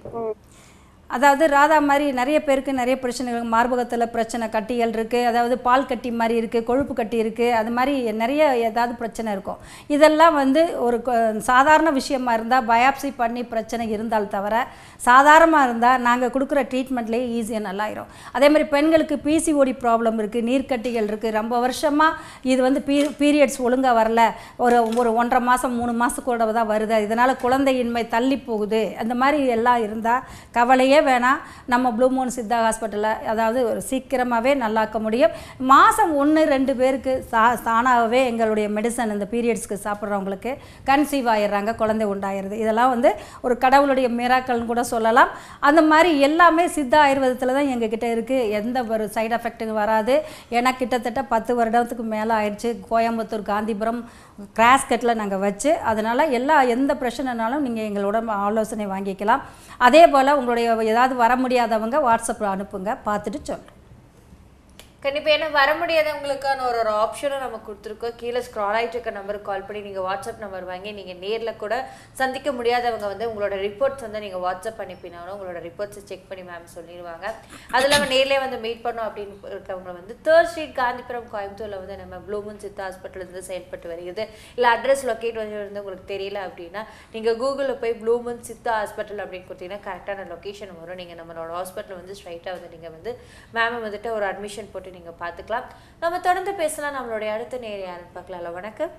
அதாவது ராதா மாதிரி நிறைய பேருக்கு நிறைய பிரச்சனைகள் மார்பகத்தில் பிரச்சனை கட்டிகள் இருக்குது அதாவது பால் கட்டி மாதிரி இருக்குது கொழுப்பு கட்டி இருக்குது அது மாதிரி நிறைய ஏதாவது பிரச்சனை இருக்கும் இதெல்லாம் வந்து ஒரு கொ- சாதாரண விஷயமா இருந்தால் பயாப்சி பண்ணி பிரச்சனை இருந்தால் தவிர சாதாரணமாக இருந்தால் நாங்கள் கொடுக்குற ட்ரீட்மெண்ட்லேயே ஈஸியாக நல்லாயிரும் அதே மாதிரி பெண்களுக்கு பிசிஓடி ப்ராப்ளம் இருக்குது நீர்க்கட்டிகள் இருக்குது ரொம்ப வருஷமாக இது வந்து பீ பீரியட்ஸ் ஒழுங்காக வரல ஒரு ஒரு ஒன்றரை மாதம் மூணு மாதம் கூட தான் வருது இதனால் குழந்தையின்மை தள்ளி போகுது அந்த மாதிரி எல்லாம் இருந்தால் கவலையே வேணாம் நம்ம ப்ளூ மூன் சித்தா ஹாஸ்பிட்டலில் அதாவது ஒரு சீக்கிரமாகவே நல்லாக்க முடியும் மாதம் ஒன்று ரெண்டு பேருக்கு சா தானாகவே எங்களுடைய மெடிசன் இந்த பீரியட்ஸ்க்கு சாப்பிட்றவங்களுக்கு கன்சீவ் ஆயிடுறாங்க குழந்தை உண்டாயிருது இதெல்லாம் வந்து ஒரு கடவுளுடைய மிராக்கள்னு கூட சொல்லலாம் அந்த மாதிரி எல்லாமே சித்தா ஆயுர்வேதத்தில் தான் எங்ககிட்ட இருக்குது எந்த ஒரு சைடு எஃபெக்ட்டும் வராது ஏன்னா கிட்டத்தட்ட பத்து வருடத்துக்கு மேலே ஆயிடுச்சு கோயம்புத்தூர் காந்திபுரம் கிராஸ்கட்டில் நாங்கள் வச்சு அதனால் எல்லா எந்த பிரச்சனைனாலும் நீங்கள் எங்களோட ஆலோசனை வாங்கிக்கலாம் அதே போல் உங்களுடைய ஏதாவது வர முடியாதவங்க வாட்ஸ்அப்பில் அனுப்புங்க பார்த்துட்டு சொல்கிறேன் கண்டிப்பா ஏன்னா வர முடியாதவங்களுக்கான ஒரு ஒரு ஆப்ஷனும் நம்ம கொடுத்துருக்கோம் கீழே ஸ்க்ரால் ஆயிட்டு இருக்க நம்பருக்கு கால் பண்ணி நீங்க வாட்ஸ்அப் நம்பர் வாங்கி நீங்க நேர்ல கூட சந்திக்க முடியாதவங்க வந்து உங்களோட ரிப்போர்ட்ஸ் வந்து நீங்க வாட்ஸ்அப் அனுப்பினாலும் உங்களோட ரிப்போர்ட்ஸை செக் பண்ணி மேம் சொல்லிடுவாங்க அது இல்லாமல் நேர்லயே வந்து மீட் பண்ணோம் அப்படின்னு இருக்கவங்க வந்து தேர்ட் ஸ்ட்ரீட் காந்திபுரம் கோயம்புத்தூர்ல வந்து நம்ம ப்ளூமன் சித்தா ஹாஸ்பிட்டல் இருந்து செயல்பட்டு வருகிறது இல்ல அட்ரஸ் லொக்கேட் வந்து வந்து உங்களுக்கு தெரியல அப்படின்னா நீங்க கூகுளில் போய் ப்ளூமன் சித்தா ஹாஸ்பிட்டல் அப்படின்னு கொடுத்தீங்கன்னா கரெக்டான லொக்கேஷன் வரும் நீங்க நம்மளோட ஹாஸ்பிட்டல் வந்து ஸ்ட்ரைட்டாக வந்து நீங்க வந்து மேம் வந்துட்டு ஒரு அட்மிஷன் போட்டு நீங்க பார்த்துக்கலாம் நம்ம தொடர்ந்து பேசலாம் நம்மளுடைய அடுத்த நேர் யாருன்னு பார்க்கலாம்ல வணக்கம்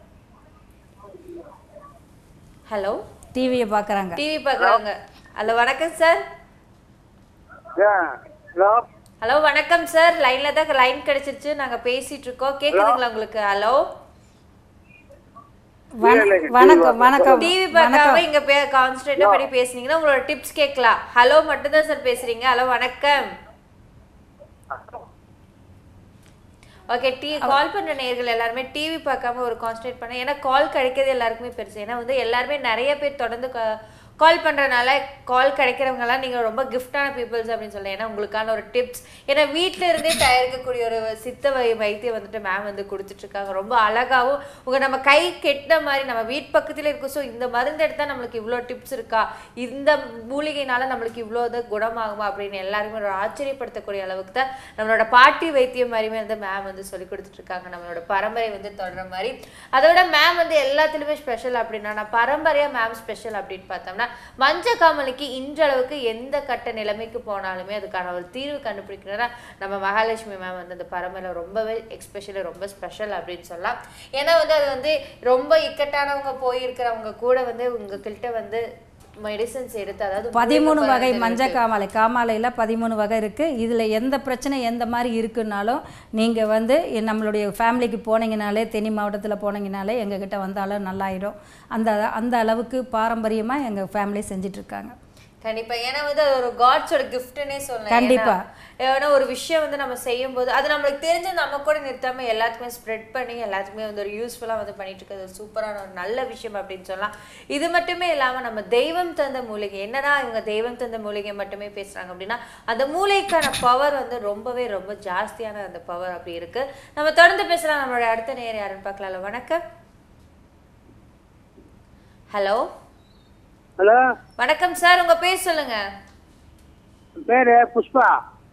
ஹலோ டிவியை பார்க்குறாங்க டிவி பார்க்குறாங்க ஹலோ வணக்கம் சார் ஹலோ ஹலோ வணக்கம் சார் லைன்ல தான் லைன் கிடைச்சிருச்சு நாங்க பேசிட்டு இருக்கோம் கேக்குதுங்களா உங்களுக்கு ஹலோ வணக்கம் வணக்கம் டிவி பார்க்காம இங்க பே கான்சன்ட்ரேட்டா பண்ணி பேசுனீங்கன்னா உங்களோட டிப்ஸ் கேட்கலாம் ஹலோ மட்டும் தான் சார் பேசுறீங்க ஹலோ வணக்கம் ஓகே டி கால் பண்ற நேர்கள் எல்லாருமே டிவி பார்க்காம ஒரு கான்சன்ட்ரேட் பண்ண ஏன்னா கால் கிடைக்கிறது எல்லாருக்குமே பெருசு ஏன்னா வந்து எல்லாருமே நிறைய பேர் தொடர்ந்து கால் பண்றதுனால கால் கிடைக்கிறவங்கலாம் நீங்க ரொம்ப கிஃப்டான பீப்புள்ஸ் அப்படின்னு சொல்லலாம் ஏன்னா உங்களுக்கான ஒரு டிப்ஸ் ஏன்னா வீட்ல இருந்தே தயாரிக்கக்கூடிய ஒரு சித்த வை வைத்தியம் வந்துட்டு மேம் வந்து கொடுத்துட்டு இருக்காங்க ரொம்ப அழகாவும் உங்க நம்ம கை கெட்ட மாதிரி நம்ம வீட்டு பக்கத்துல இருக்கும் ஸோ இந்த மருந்து எடுத்தா நம்மளுக்கு இவ்வளோ டிப்ஸ் இருக்கா இந்த மூலிகைனால நம்மளுக்கு இவ்வளோ இது குணமாகுமா அப்படின்னு எல்லாருமே ஒரு ஆச்சரியப்படுத்தக்கூடிய அளவுக்கு தான் நம்மளோட பாட்டி வைத்தியம் மாதிரியுமே வந்து மேம் வந்து சொல்லி கொடுத்துட்டு இருக்காங்க நம்மளோட பரம்பரை வந்து தொடர மாதிரி அதோட மேம் வந்து எல்லாத்துலயுமே ஸ்பெஷல் அப்படின்னா நான் பரம்பரையா மேம் ஸ்பெஷல் அப்படின்னு பார்த்தோம்னா மஞ்ச காமலைக்கு இன்றளவுக்கு எந்த கட்ட நிலைமைக்கு போனாலுமே அதுக்கான ஒரு தீர்வு கண்டுபிடிக்கிறதா நம்ம மகாலட்சுமி மேம் வந்து அந்த பரம்பரை ரொம்பவே எக்ஸ்பெஷலி ரொம்ப ஸ்பெஷல் அப்படின்னு சொல்லலாம் ஏன்னா வந்து அது வந்து ரொம்ப இக்கட்டானவங்க போயிருக்கிறவங்க கூட வந்து உங்ககிட்ட வந்து மெடிசன்ஸ் எடுத்து அதாவது பதிமூணு மூலிகை வகை மருந்துகள் மஞ்ச காமாலை காமாலையில் பதிமூணு வகை இருக்குது இதில் எந்த பிரச்சனை எந்த மாதிரி இருக்குன்னாலும் நீங்கள் வந்து எ- நம்மளுடைய ஃபேமிலிக்கு போனீங்கனாலே தெனி மாவட்டத்தில் போனீங்கனாலே எங்ககிட்ட வந்தாலும் நல்லாயிடும் அந்த அந்த அளவுக்கு பாரம்பரியமாக எங்கள் ஃபேமிலி செஞ்சிட்ருக்காங்க கண்டிப்பா ஏன்னா வந்து அது ஒரு காட்ஸோட கிஃப்ட்னே சொல்லலாம் கண்டிப்பா. ஏன்னா- ஏன்னா ஒரு விஷயம் வந்து நம்ம செய்யும் போது அது நம்மளுக்கு தெரிஞ்சு நம்ம கூட நிறுத்தாம எல்லாத்துக்குமே ஸ்ப்ரெட் பண்ணி எல்லாத்துக்குமே வந்து ஒரு யூஸ்ஃபுல்லா வந்து பண்ணிட்டு இருக்கிறது ஒரு சூப்பரான ஒரு நல்ல விஷயம் அப்படின்னு சொல்லலாம் இது மட்டுமே இல்லாம நம்ம தெய்வம் தந்த மூலிகை என்னன்னா இவங்க தெய்வம் தந்த மூலிகை மட்டுமே பேசுறாங்க அப்படின்னா அந்த மூளைக்கான பவர் வந்து ரொம்பவே ரொம்ப ஜாஸ்தியான அந்த பவர் அப்படி இருக்கு நம்ம தொடர்ந்து பேசலாம் நம்மளோட அடுத்த நேரம் யாருன்னு பார்க்கலாம்ல வணக்கம் ஹலோ ஹலோ வணக்கம் சார் உங்க பேர் சொல்லுங்க பேரு புஷ்பா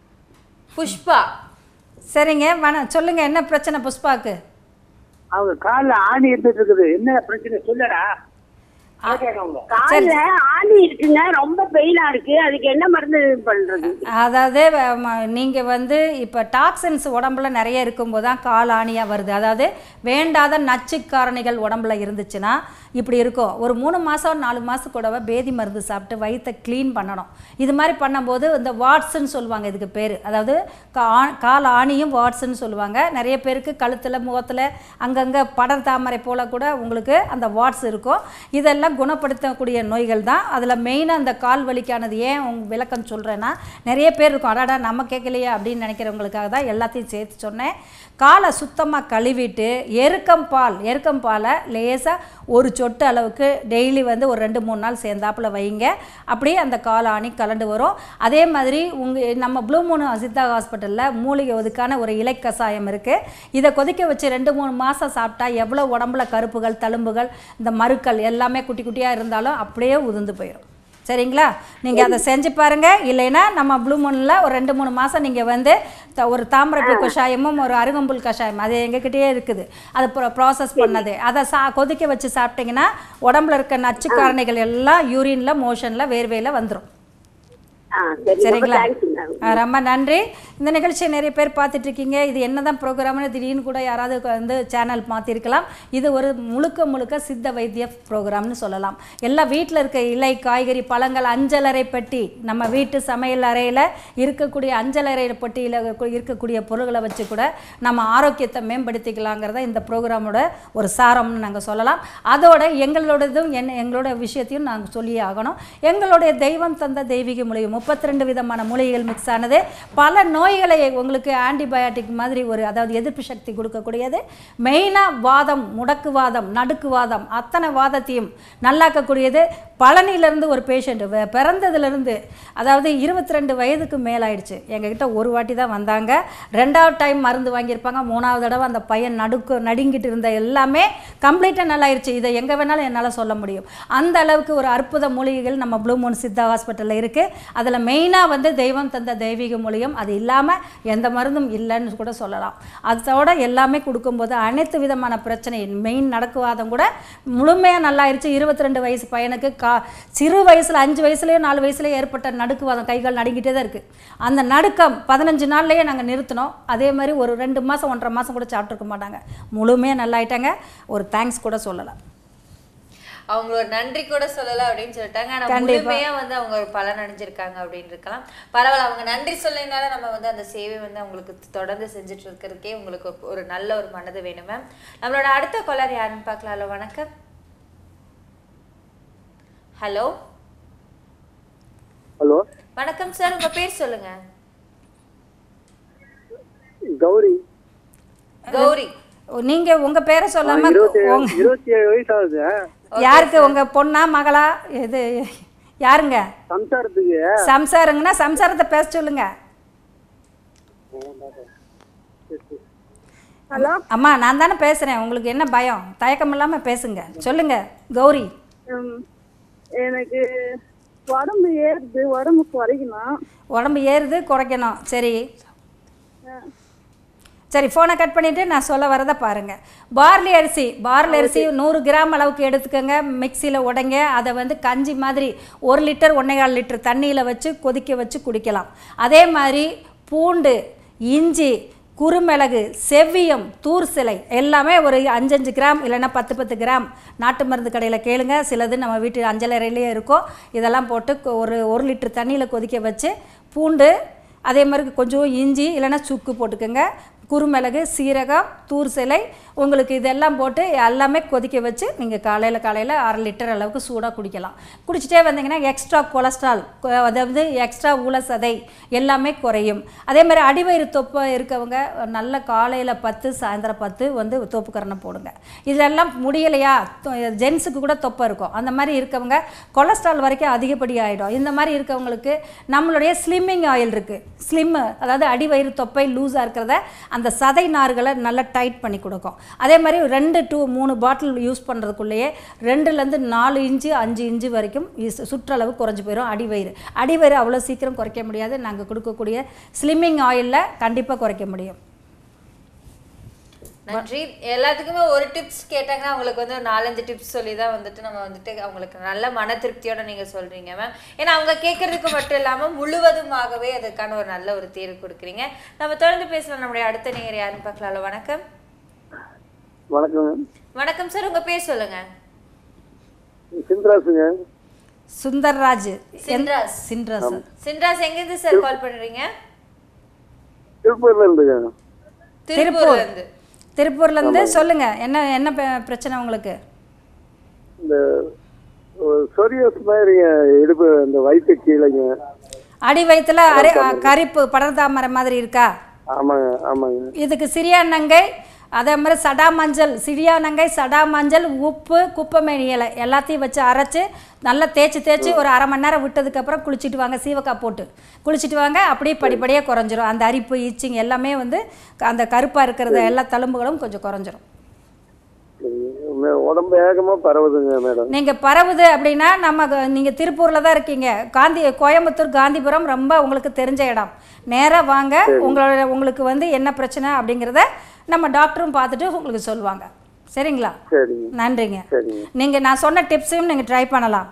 புஷ்பா சரிங்க வண சொல்லுங்கள் என்ன பிரச்சனை புஷ்பாக்கு அவங்க கால்ல ஆணி இருந்துட்டு இருக்குது என்ன பிரச்சனை சொல்லடா கேட்கறவங்க. கால்ல ஆணி இருக்குங்க ரொம்ப பெயினா இருக்கு அதுக்கு என்ன மருந்து பண்றது அதாவது நீங்கள் வந்து இப்போ டாக்ஸின்ஸ் உடம்புல நிறைய இருக்கும்போது தான் கால் ஆணியாக வருது அதாவது வேண்டாத நச்சு காரணிகள் உடம்புல இருந்துச்சுன்னா இப்படி இருக்கும் ஒரு மூணு மாதம் நாலு மாதம் கூடவே பேதி மருந்து சாப்பிட்டு வயித்தை க்ளீன் பண்ணணும் இது மாதிரி பண்ணும்போது இந்த வாட்ஸ்ன்னு சொல்லுவாங்க இதுக்கு பேர் அதாவது கா- கால் ஆணியும் வாட்ஸ்ன்னு சொல்லுவாங்க நிறைய பேருக்கு கழுத்தில் முகத்தில் அங்கங்கே படர் தாமரை போல் கூட உங்களுக்கு அந்த வாட்ஸ் இருக்கும் இதெல்லாம் குணப்படுத்தக்கூடிய நோய்கள் தான் அதில் மெயினாக அந்த கால் வலிக்கானது ஏன் உங்க விளக்கம் சொல்கிறேன்னா நிறைய பேர் இருக்கும் அடாடா நம்ம கேட்கலையே அப்படின்னு நினைக்கிறவங்களுக்காக தான் எல்லாத்தையும் சேர்த்து சொன்னேன் காலை சுத்தமாக கழுவிட்டு எருக்கம் பால் எருக்கம் பாலை லேசாக ஒரு சொட்டு அளவுக்கு டெய்லி வந்து ஒரு ரெண்டு மூணு நாள் சேர்ந்தாப்புல வைங்க அப்படியே அந்த கால் ஆணி கலண்டு வரும் அதே மாதிரி உங்கள் நம்ம ப்ளூ மூன் சித்தா ஹாஸ்பிட்டலில் மூலிகை ஒதுக்கான ஒரு இலை கஷாயம் இருக்குது இதை கொதிக்க வச்சு ரெண்டு மூணு மாதம் சாப்பிட்டா எவ்வளோ உடம்புல கருப்புகள் தழும்புகள் இந்த மருக்கள் எல்லாமே குட்டி குட்டியாக இருந்தாலும் அப்படியே உதிர்ந்து போயிடும் சரிங்களா நீங்கள் அதை செஞ்சு பாருங்கள் இல்லைன்னா நம்ம ப்ளூ மூனில் ஒரு ரெண்டு மூணு மாதம் நீங்கள் வந்து த- ஒரு தாமிரப்பூ கஷாயமும் ஒரு அருகம்புல் கஷாயம் அது எங்ககிட்டயே இருக்குது அது ப்ரோ ப்ராசஸ் பண்ணது அதை சா கொதிக்க வச்சு சாப்பிட்டீங்கன்னா உடம்புல இருக்க நச்சு காரணிகள் எல்லாம் யூரினில் மோஷனில் வேர்வையில் வந்துடும் ஆ சரி ரொம்ப சரிங்களா தேங்க்ஸுங்க ஆ, ரொம்ப நன்றி இந்த நிகழ்ச்சியை நிறைய பேர் பார்த்துட்டு இருக்கீங்க இது என்னதான் ப்ரோக்ராம்னு திடீர்னு கூட யாராவது வந்து சேனல் மாற்றிருக்கலாம் இது ஒரு முழுக்க முழுக்க சித்த வைத்திய ப்ரோக்ராம்னு சொல்லலாம் எல்லா வீட்டில் இருக்க இலை காய்கறி பழங்கள் அஞ்சலறை பெட்டி நம்ம வீட்டு சமையல் அறையில் இருக்கக்கூடிய அஞ்சலறை பெட்டியில் இருக்கக்கூடிய பொருள்களை வச்சு கூட நம்ம ஆரோக்கியத்தை மேம்படுத்திக்கலாங்கிறத இந்த ப்ரோக்ராமோட ஒரு சாரம்னு நாங்கள் சொல்லலாம் அதோட எங்களோடதும் என்ன எங்களோட விஷயத்தையும் நாங்கள் சொல்லியே ஆகணும் எங்களுடைய தெய்வம் தந்த தெய்வீக மூலிகை முப்பத்தி ரெண்டு விதமான மூலிகைகள் மிக்ஸ் ஆனது பல நோய்களை உங்களுக்கு ஆன்டிபயாட்டிக் மாதிரி ஒரு அதாவது எதிர்ப்பு சக்தி கொடுக்கக்கூடியது மெயினாக வாதம் முடக்குவாதம் நடுக்குவாதம் அத்தனை வாதத்தையும் நல்லாக்கக்கூடியது பழனியிலேருந்து ஒரு பேஷண்ட் பிறந்ததுலேருந்து அதாவது இருபத்தி ரெண்டு வயதுக்கு மேலாயிடுச்சு எங்ககிட்ட ஒரு வாட்டி தான் வந்தாங்க ரெண்டாவது டைம் மருந்து வாங்கியிருப்பாங்க மூணாவது தடவை அந்த பையன் நடுக்கு நடுங்கிட்டு இருந்த எல்லாமே கம்ப்ளீட்டாக நல்லாயிருச்சு இதை எங்கே வேணாலும் என்னால் சொல்ல முடியும் அந்த அளவுக்கு ஒரு அற்புத மூலிகைகள் நம்ம ப்ளூ மூன் சித்தா ஹாஸ்பிட்டலில் இருக்குது அதில் மெயினாக வந்து தெய்வம் தந்த தெய்வீக மூலியம் அது இல்லாமல் எந்த மருந்தும் இல்லைன்னு கூட சொல்லலாம் அதோட எல்லாமே கொடுக்கும்போது அனைத்து விதமான பிரச்சனை மெயின் நடக்குவாதம் கூட முழுமையாக நல்லாயிருச்சு இருபத்தி ரெண்டு வயசு பையனுக்கு கா சிறு வயசில் அஞ்சு வயசுலேயோ நாலு வயசுலேயோ ஏற்பட்ட நடுக்குவாதம் கைகள் நடுங்கிட்டே தான் இருக்குது அந்த நடுக்கம் பதினஞ்சு நாள்லேயே நாங்கள் நிறுத்தினோம் அதே மாதிரி ஒரு ரெண்டு மாதம் ஒன்றரை மாதம் கூட சாப்பிட்ருக்க மாட்டாங்க முழுமையாக நல்லாயிட்டாங்க ஒரு தேங்க்ஸ் கூட சொல்லலாம் அவங்க ஒரு நன்றி கூட சொல்லல அப்படின்னு சொல்லிட்டாங்க ஆனா கண்டிப்பா. முழுமையா வந்து அவங்க ஒரு பலன் அடைஞ்சிருக்காங்க அப்படின்னு இருக்கலாம் பரவாயில்ல அவங்க நன்றி சொல்லினால நம்ம வந்து அந்த சேவை வந்து அவங்களுக்கு தொடர்ந்து செஞ்சுட்டு இருக்கிறதுக்கே உங்களுக்கு ஒரு- ஒரு நல்ல ஒரு மனது வேணும் மேம் நம்மளோட அடுத்த கொலர் யாருன்னு பார்க்கலாம்ல வணக்கம் ஹலோ ஹலோ வணக்கம் சார் உங்க பேர் சொல்லுங்க கௌரி கௌரி நீங்கள் உங்கள் பேரை சொல்லாமல் இருபத்தி இருபத்தி ஏழு வயசு ஆகுது யாருக்கு உங்கள் பொண்ணா மகளா இது யாருங்க சம்சாரத்துக்கு சம்சாரங்கன்னா சம்சாரத்தை பேச சொல்லுங்க ஹலோ அம்மா நான் தானே பேசுகிறேன் உங்களுக்கு என்ன பயம் தயக்கம் இல்லாமல் பேசுங்க சொல்லுங்க கௌரி எனக்கு உடம்பு ஏறுது உடம்பு குறைக்கணும் உடம்பு ஏறுது குறைக்கணும் சரி சரி ஃபோனை கட் பண்ணிவிட்டு நான் சொல்ல வரதை பாருங்கள் பார்லி அரிசி பார்லி அரிசி நூறு கிராம் அளவுக்கு எடுத்துக்கோங்க மிக்சியில் உடைங்க அதை வந்து கஞ்சி மாதிரி ஒரு லிட்டர் ஒன்றேகால் லிட்டர் தண்ணியில் வச்சு கொதிக்க வச்சு குடிக்கலாம் அதே மாதிரி பூண்டு இஞ்சி குறுமிளகு செவ்வியம் தூர் சிலை எல்லாமே ஒரு அஞ்சஞ்சு கிராம் இல்லைன்னா பத்து பத்து கிராம் நாட்டு மருந்து கடையில் கேளுங்க சிலது நம்ம வீட்டு அஞ்சலறையிலேயே இருக்கும் இதெல்லாம் போட்டு கொ- ஒரு ஒரு லிட்டர் தண்ணியில் கொதிக்க வச்சு பூண்டு அதே மாதிரி கொஞ்சம் இஞ்சி இல்லைன்னா சுக்கு போட்டுக்கோங்க குறுமிளகு சீரகம் தூர் சிலை உங்களுக்கு இதெல்லாம் போட்டு எல்லாமே கொதிக்க வச்சு நீங்கள் காலையில் காலையில் அரை லிட்டர் அளவுக்கு சூடாக குடிக்கலாம் குடிச்சிட்டே வந்தீங்கன்னா எக்ஸ்ட்ரா கொலஸ்ட்ரால் கொ- அதாவது எக்ஸ்ட்ரா உலசதை எல்லாமே குறையும் அதே மாதிரி அடிவயிறு தொப்பை இருக்கவங்க நல்ல காலையில் பத்து சாயந்தரம் பத்து வந்து தொப்பு கரணம் போடுங்க இதெல்லாம் முடியலையா ஜென்ஸுக்கு கூட தொப்பை இருக்கும் அந்த மாதிரி இருக்கவங்க கொலஸ்ட்ரால் வரைக்கும் அதிகப்படி ஆகிடும் இந்த மாதிரி இருக்கவங்களுக்கு நம்மளுடைய ஸ்லிம்மிங் ஆயில் இருக்குது ஸ்லிம்மு அதாவது அடிவயிறு தொப்பை லூஸாக இருக்கிறத அந்த சதை நார்களை நல்லா டைட் பண்ணி கொடுக்கும் அதே மாதிரி ரெண்டு டூ மூணு பாட்டில் யூஸ் பண்ணுறதுக்குள்ளேயே ரெண்டுலேருந்து நாலு இன்ச்சு அஞ்சு இன்ச்சு வரைக்கும் இஸ்- சுற்றளவு குறைஞ்சி போயிடும் அடிவயிறு அடிவயிறு அவ்வளோ சீக்கிரம் குறைக்க முடியாது நாங்கள் கொடுக்கக்கூடிய ஸ்லிம்மிங் ஆயிலில் கண்டிப்பாக குறைக்க முடியும் நன்றி எல்லாத்துக்குமே ஒரு டிப்ஸ் கேட்டாங்கன்னா அவங்களுக்கு வந்து ஒரு நாலஞ்சு டிப்ஸ் சொல்லி தான் வந்துட்டு நம்ம வந்துட்டு அவங்களுக்கு நல்ல மன திருப்தியோட நீங்க சொல்றீங்க மேம் ஏன்னா அவங்க கேட்கறதுக்கு மட்டும் இல்லாம முழுவதுமாகவே அதுக்கான ஒரு நல்ல ஒரு தீர்வு கொடுக்குறீங்க நம்ம தொடர்ந்து பேசலாம் நம்முடைய அடுத்த நேயர் யாருன்னு பார்க்கலாம்ல வணக்கம் வணக்கம் வணக்கம் சார் உங்க பேர் சொல்லுங்க சிந்தராசுங்க சுந்தர்ராஜ் சின்ராஸ் சின்ராஸ் சின்ராஸ் எங்கேருந்து சார் கால் பண்றீங்க திருப்பூர்ல இருந்துங்க திருப்பூர்ல இருந்து திருப்பூர்லேருந்து சொல்லுங்கள் என்ன என்ன பெ- பிரச்சனை உங்களுக்கு இந்த சொரியஸ் மாதிரிங்க இடுப்பு இந்த வயிற்று கீழேங்க அடி வயிற்றுல அரை அ- கரிப்பு படர்தாமரை மாதிரி இருக்கா ஆமாங்க ஆமாங்க இதுக்கு சிறியா நங்கை அதே மாதிரி சடா மஞ்சள் சிறியா நங்கை சடா மஞ்சள் உப்பு குப்பைமேனி இலை எல்லாத்தையும் வச்சு அரைச்சி நல்லா தேய்ச்சி தேய்ச்சி ஒரு அரை மணி நேரம் விட்டதுக்கப்புறம் குளிச்சுட்டு வாங்க சீவக்காய் போட்டு குளிச்சுட்டு வாங்க அப்படியே படிப்படியாக குறைஞ்சிரும் அந்த அரிப்பு ஈச்சிங் எல்லாமே வந்து அந்த கருப்பாக இருக்கிறத எல்லா தழும்புகளும் கொஞ்சம் குறைஞ்சிரும் சரிங்க. மே- உடம்பு வேகமா பரவுதுங்க மேடம் நீங்கள் பரவுது அப்படின்னா நம்ம நீங்கள் திருப்பூரில் தான் இருக்கீங்க காந்தி கோயம்புத்தூர் காந்திபுரம் ரொம்ப உங்களுக்கு தெரிஞ்ச இடம் நேராக வாங்க உங்களோட உங்களுக்கு வந்து என்ன பிரச்சனை அப்படிங்கிறத நம்ம டாக்டரும் பார்த்துட்டு உங்களுக்கு சொல்லுவாங்க சரிங்களா சரிங்க நன்றிங்க சரிங்க நீங்கள் நான் சொன்ன டிப்ஸையும் நீங்கள் ட்ரை பண்ணலாம்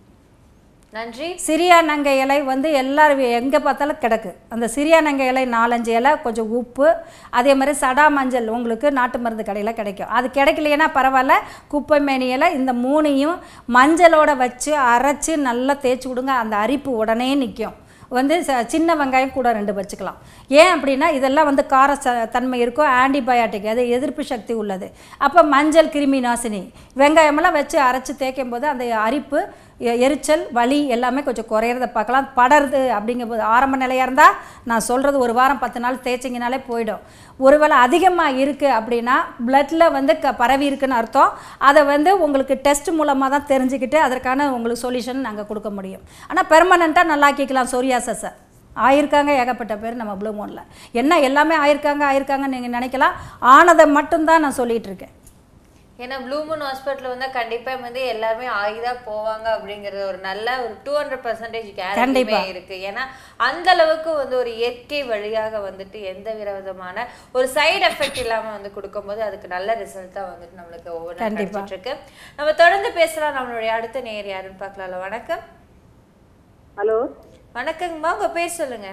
நன்றி சிரியா நங்கை இலை வந்து எல்லாரும் எங்கே பார்த்தாலும் கிடக்கு அந்த சிரியா நங்கை இலை நாலஞ்சு இலை கொஞ்சம் உப்பு அதே மாதிரி சடா மஞ்சள் உங்களுக்கு நாட்டு மருந்து கடையில் கிடைக்கும் அது கிடைக்கலைன்னா பரவாயில்ல குப்பை மேனி இலை இந்த மூணையும் மஞ்சளோட வச்சு அரைச்சி நல்லா தேய்ச்சி விடுங்க அந்த அரிப்பு உடனே நிற்கும் வந்து ச- சின்ன வெங்காயம் கூட ரெண்டு வச்சுக்கலாம் ஏன் அப்படின்னா இதெல்லாம் வந்து கார ச தன்மை இருக்கும் ஆன்டிபயாட்டிக் அது எதிர்ப்பு சக்தி உள்ளது அப்போ மஞ்சள் கிருமி நாசினி வெங்காயமெல்லாம் வச்சு அரைச்சி தேய்க்கும் போது அந்த அரிப்பு எ- எரிச்சல் வலி எல்லாமே கொஞ்சம் குறையிறத பார்க்கலாம் படருது அப்படிங்கும்போது ஆரம்ப நிலையாக இருந்தால் நான் சொல்கிறது ஒரு வாரம் பத்து நாள் தேய்ச்சிங்கனாலே போயிடும் ஒருவேளை அதிகமாக இருக்குது அப்படின்னா பிளட்டில் வந்து க பரவி இருக்குன்னு அர்த்தம் அதை வந்து உங்களுக்கு டெஸ்ட் மூலமாக தான் தெரிஞ்சுக்கிட்டு அதற்கான உங்களுக்கு சொல்யூஷன் நாங்கள் கொடுக்க முடியும் ஆனால் பெர்மனண்ட்டாக நல்லாக்கிக்கலாம் சொரியாசஸை ஆயிருக்காங்க ஏகப்பட்ட பேர் நம்ம ப்ளூ மூனில் என்ன எல்லாமே ஆயிருக்காங்க ஆயிருக்காங்கன்னு நீங்கள் நினைக்கலாம் ஆனதை மட்டும்தான் நான் சொல்லிகிட்டு இருக்கேன் ஏன்னா ப்ளூ மூன் ஹாஸ்பிட்டல் வந்து கண்டிப்பா வந்து எல்லாருமே ஆகிதான் போவாங்க அப்படிங்கறது ஒரு நல்ல ஒரு டூ ஹண்ட்ரட் பர்சன்டேஜ் கேரண்டிமே கண்டிப்பா. இருக்கு ஏன்னா அந்த அளவுக்கு வந்து ஒரு இயற்கை வழியாக வந்துட்டு எந்த விதமான ஒரு சைடு எஃபெக்ட் இல்லாம வந்து கொடுக்கும்போது அதுக்கு நல்ல ரிசல்ட் தான் வந்துட்டு நம்மளுக்கு ஒவ்வொரு கண்டிப்பா. கிடைச்சிட்டு இருக்கு நம்ம தொடர்ந்து பேசலாம் நம்மளுடைய அடுத்த நேர் யாருன்னு பார்க்கலாம்ல வணக்கம் ஹலோ வணக்கங்கம்மா உங்க பேர் சொல்லுங்க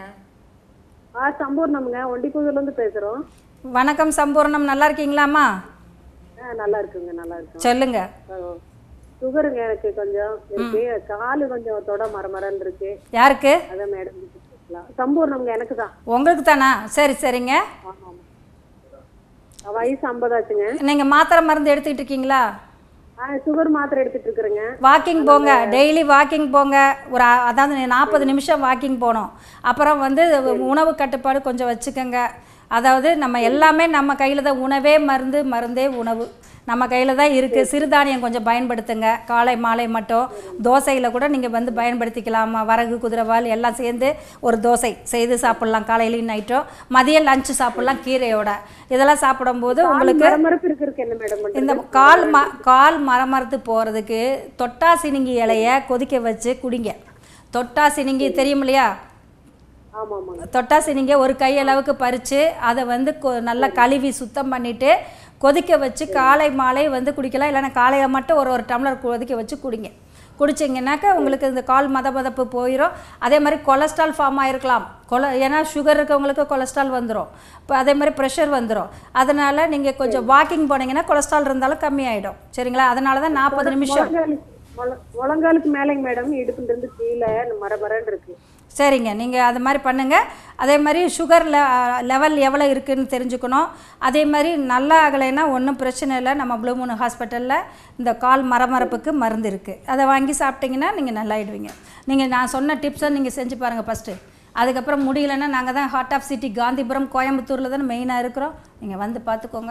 ஆ சம்பூர்ணம்ங்க ஒண்டிப்புதூர்ல இருந்து பேசுறோம் வணக்கம் சம்பூர்ணம் நல்லா இருக்கீங்களாம்மா ஆ நல்லா இருக்குங்க நல்லா இருக்கு சொல்லுங்க சுகருங்க எனக்கு கொஞ்சம் இருக்கு காலு கொஞ்சம் தொட மரமரன்னு இருக்கு யாருக்கு அதான் மேடம் கேட்கலாம். சம்பூர்ணம்ங்க எனக்கு தான் உங்களுக்கு தானா சரி சரிங்க வயசு ஐம்பதாச்சுங்க நீங்கள் மாத்திரை மருந்து எடுத்துக்கிட்டு இருக்கீங்களா ஆ சுகர் மாத்திரை எடுத்துட்டு இருக்கிறேங்க வாக்கிங் போங்க டெய்லி வாக்கிங் போங்க ஒரு அ- அதாவது நாற்பது நிமிஷம் வாக்கிங் போகணும் அப்புறம் வந்து உணவு கட்டுப்பாடு கொஞ்சம் வச்சுக்கோங்க அதாவது நம்ம எல்லாமே நம்ம கையில் தான் உணவே மருந்து மருந்தே உணவு நம்ம கையில் தான் இருக்குது சிறுதானியம் கொஞ்சம் பயன்படுத்துங்க காலை மாலை மட்டும் தோசையில் கூட நீங்கள் வந்து பயன்படுத்திக்கலாம் வரகு குதிரைவால் எல்லாம் சேர்ந்து ஒரு தோசை செய்து சாப்பிட்லாம் காலையிலையும் நைட்டும் மதியம் லஞ்சு சாப்பிட்லாம் கீரையோட இதெல்லாம் சாப்பிடும்போது உங்களுக்கு மரமரப்பு இருக்கிறதுக்கு என்ன மேடம் பண்றது? இந்த கால் ம கால் மரமரத்து போகிறதுக்கு தொட்டா சினிங்கி இலைய கொதிக்க வச்சு குடிங்க தொட்டா சினிங்கி தெரியும் இல்லையா ஆமா ஆமா தொட்டா சினிங்க ஒரு கை அளவுக்கு பறித்து அதை வந்து கொ- நல்லா கழுவி சுத்தம் பண்ணிவிட்டு கொதிக்க வச்சு காலை மாலை வந்து குடிக்கலாம் இல்லைன்னா காலையில் மட்டும் ஒரு ஒரு டம்ளர் கொதிக்க வச்சு குடிங்க குடிச்சிங்கனாக்கா உங்களுக்கு இந்த கால் மதமதப்பு போயிடும் அதே மாதிரி கொலஸ்ட்ரால் ஃபார்ம் ஆகிருக்கலாம் கொல ஏன்னா சுகர் இருக்கவங்களுக்கு கொலஸ்ட்ரால் வந்துடும் இப்போ அதே மாதிரி ப்ரெஷர் வந்துடும் அதனால் நீங்கள் கொஞ்சம் வாக்கிங் போனீங்கன்னா கொலஸ்ட்ரால் இருந்தாலும் கம்மியாயிடும் சரிங்களா அதனால தான் நாற்பது நிமிஷம் முழங்கால் முழ- முழங்காலுக்கு மேலேங்க மேடம் இடுப்புல இருந்து கீழே மரமரன்னு இருக்கு சரிங்க நீங்கள் அது மாதிரி பண்ணுங்கள் அதே மாதிரி சுகர் லெவல் எவ்வளோ இருக்குதுன்னு தெரிஞ்சுக்கணும் அதே மாதிரி நல்லா ஆகலைன்னா ஒன்றும் பிரச்சனை இல்லை நம்ம ப்ளூ மூன் ஹாஸ்பிட்டலில் இந்த கால் மரமரப்புக்கு மருந்து இருக்குது அதை வாங்கி சாப்பிட்டீங்கன்னா நீங்கள் நல்லாயிடுவீங்க நீங்கள் நான் சொன்ன டிப்ஸை நீங்கள் செஞ்சு பாருங்கள் ஃபஸ்ட்டு அதுக்கப்புறம் முடியலன்னா நாங்கள் தான் ஹார்ட் ஆஃப் சிட்டி காந்திபுரம் கோயம்புத்தூரில் தானே மெயினாக இருக்கிறோம் நீங்கள் வந்து பார்த்துக்கோங்க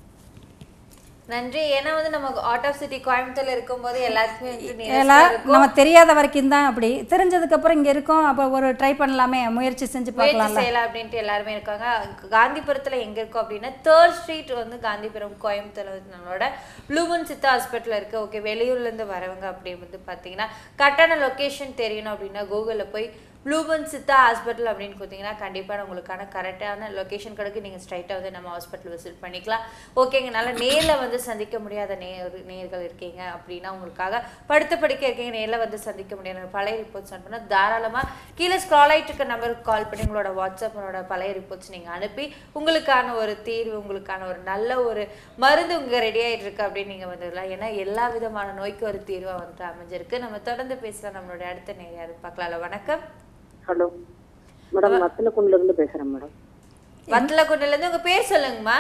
நன்றி ஏன்னா வந்து நம்ம அவுட் ஆஃப் சிட்டி கோயம்புத்தூர்ல இருக்கும்போது எல்லாத்துக்குமே வந்து nearest எல்லாம் ஆ இருக்கும். நம்ம தெரியாத வரைக்கும் தான் அப்படி தெரிஞ்சதுக்கப்புறம் இங்கே இருக்கோம் அப்போ ஒரு ட்ரை பண்ணலாமே முயற்சி செஞ்சு முயற்சி பார்க்கலாம்ல செய்யலாம் அப்படின்ட்டு எல்லாருமே இருக்காங்க காந்திபுரத்துல எங்க இருக்கோம் அப்படின்னா தேர்ட் ஸ்ட்ரீட் வந்து காந்திபுரம் கோயம்புத்தூர்ல வந்து நம்மளோட ப்ளூமன் சித்தா ஹாஸ்பிட்டல் இருக்கு ஓகே வெளியூர்ல இருந்து வரவங்க அப்படி வந்து பாத்தீங்கன்னா கரெக்டான லொகேஷன் தெரியணும் அப்படின்னா கூகுளில் போய் ப்ளூமன் சித்தா ஹாஸ்பிட்டல் அப்படின்னு கொடுத்தீங்கன்னா கண்டிப்பாக உங்களுக்கான கரெக்டான லொகேஷன் கிடைக்கு நீங்கள் ஸ்ட்ரைட்டாக வந்து நம்ம ஹாஸ்பிட்டல் விசிட் பண்ணிக்கலாம் ஓகேங்க நல்லா நேரில் வந்து சந்திக்க முடியாத நேர் நேர்கள் இருக்கீங்க அப்படின்னா உங்களுக்காக படுத்த படிக்க இருக்கீங்க நேரில் வந்து சந்திக்க முடியாத பழைய ரிப்போர்ட்ஸ் அனுப்புனா தாராளமாக கீழே ஸ்க்ரால் ஆகிட்டு இருக்க நம்பருக்கு கால் பண்ணி உங்களோட வாட்ஸ்அப்போட பழைய ரிப்போர்ட்ஸ் நீங்கள் அனுப்பி உங்களுக்கான ஒரு தீர்வு உங்களுக்கான ஒரு நல்ல ஒரு மருந்து உங்க ரெடி ஆயிட்டு இருக்கு அப்படின்னு நீங்கள் வந்துடலாம் ஏன்னா எல்லா விதமான நோய்க்கு ஒரு தீர்வாக வந்துட்டு அமைஞ்சிருக்கு நம்ம தொடர்ந்து பேசலாம் நம்மளுடைய அடுத்த நேரம் யாரு பார்க்கலாம்ல வணக்கம் ஹலோ மேடம் மத்தலக்குண்டுல இருந்து பேசுறேன் மேடம் வத்தலக்குண்டிலேருந்து உங்க பேர் சொல்லுங்கம்மா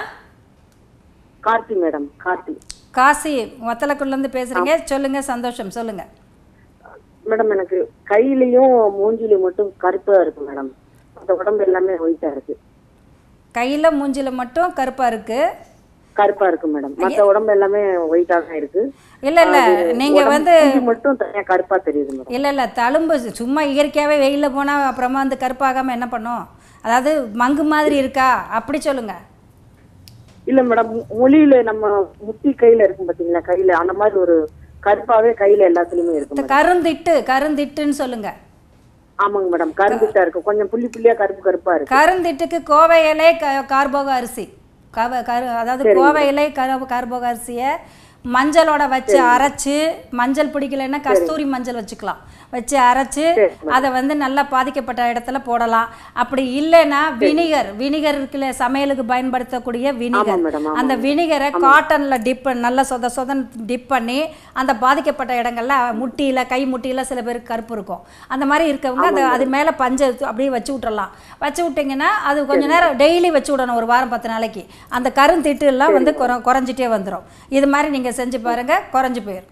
கார்த்தி மேடம் கார்த்தி காசி வத்தலக்குள்ளேருந்து பேசுகிறீங்க சொல்லுங்கள் சந்தோஷம் சொல்லுங்கள் மேடம் எனக்கு கையிலயும் மூஞ்சிலையும் மட்டும் கருப்பா இருக்கு மேடம் அந்த உடம்பு எல்லாமே ஒயிட்டா இருக்கு கையில் மூஞ்சில மட்டும் கருப்பாக இருக்குது கருப்பா இருக்கு மேடம் மத்த உடம்பு எல்லாமே ஒயிட்டா தான் இருக்கு இல்லை இல்லை நீங்கள் உடம்பு வந்து மூஞ்சி மட்டும் தனியா கருப்பா தெரியுது மேடம் இல்லை இல்லை தழும்பு சும்மா இயற்கையாகவே வெயிலில் போனால் அப்புறமா வந்து கருப்பாகாமல் என்ன பண்ணும் அதாவது மங்கு மாதிரி இருக்கா அப்படி சொல்லுங்கள் இல்ல மேடம் மொழியில நம்ம முட்டி கையில இருக்கும் பாத்தீங்களா கையில அந்த மாதிரி ஒரு கருப்பாவே கையில எல்லாத்துலயுமே இருக்கு மேடம் கருந்திட்டு கருந்திட்டுன்னு சொல்லுங்கள் ஆமாங்க மேடம் கருந்துட்டா இருக்கு கொஞ்சம் புள்ளி புள்ளியா கருப்பு கருப்பா இருக்கு கருந்திட்டுக்கு கோவை இலை க கார்போக அரிசி கவ கரு அதாவது கோவை இலை கரு கார்போக அரிசியை மஞ்சளோட வச்சு அரைச்சு மஞ்சள் பிடிக்கலைன்னா கஸ்தூரி மஞ்சள் வச்சுக்கலாம் வச்சு அரைச்சு அதை வந்து நல்லா பாதிக்கப்பட்ட இடத்துல போடலாம் அப்படி இல்லைன்னா வினிகர் வினிகர் இருக்குல்ல சமையலுக்கு பயன்படுத்தக்கூடிய வினிகர் மேடம், ஆமா. அந்த வினிகரை காட்டன்ல டிப் நல்லா சொத சொதன் டிப் பண்ணி அந்த பாதிக்கப்பட்ட இடங்கள்ல முட்டியில கை முட்டியில சில பேருக்கு கருப்பு இருக்கும் அந்த மாதிரி இருக்கவங்க அந்த அது மேல பஞ்சை எடுத்து அப்படியே வச்சு விட்டுறலாம் வச்சு விட்டீங்கன்னா அது கொஞ்ச நேரம் டெய்லி வச்சு விடணும் ஒரு வாரம் பத்து நாளைக்கு அந்த கருந்திட்டு எல்லாம் வந்து குறை குறைஞ்சிட்டே வந்துடும் இது மாதிரி நீங்க செஞ்சு பாருங்க குறைஞ்சு போயிடும்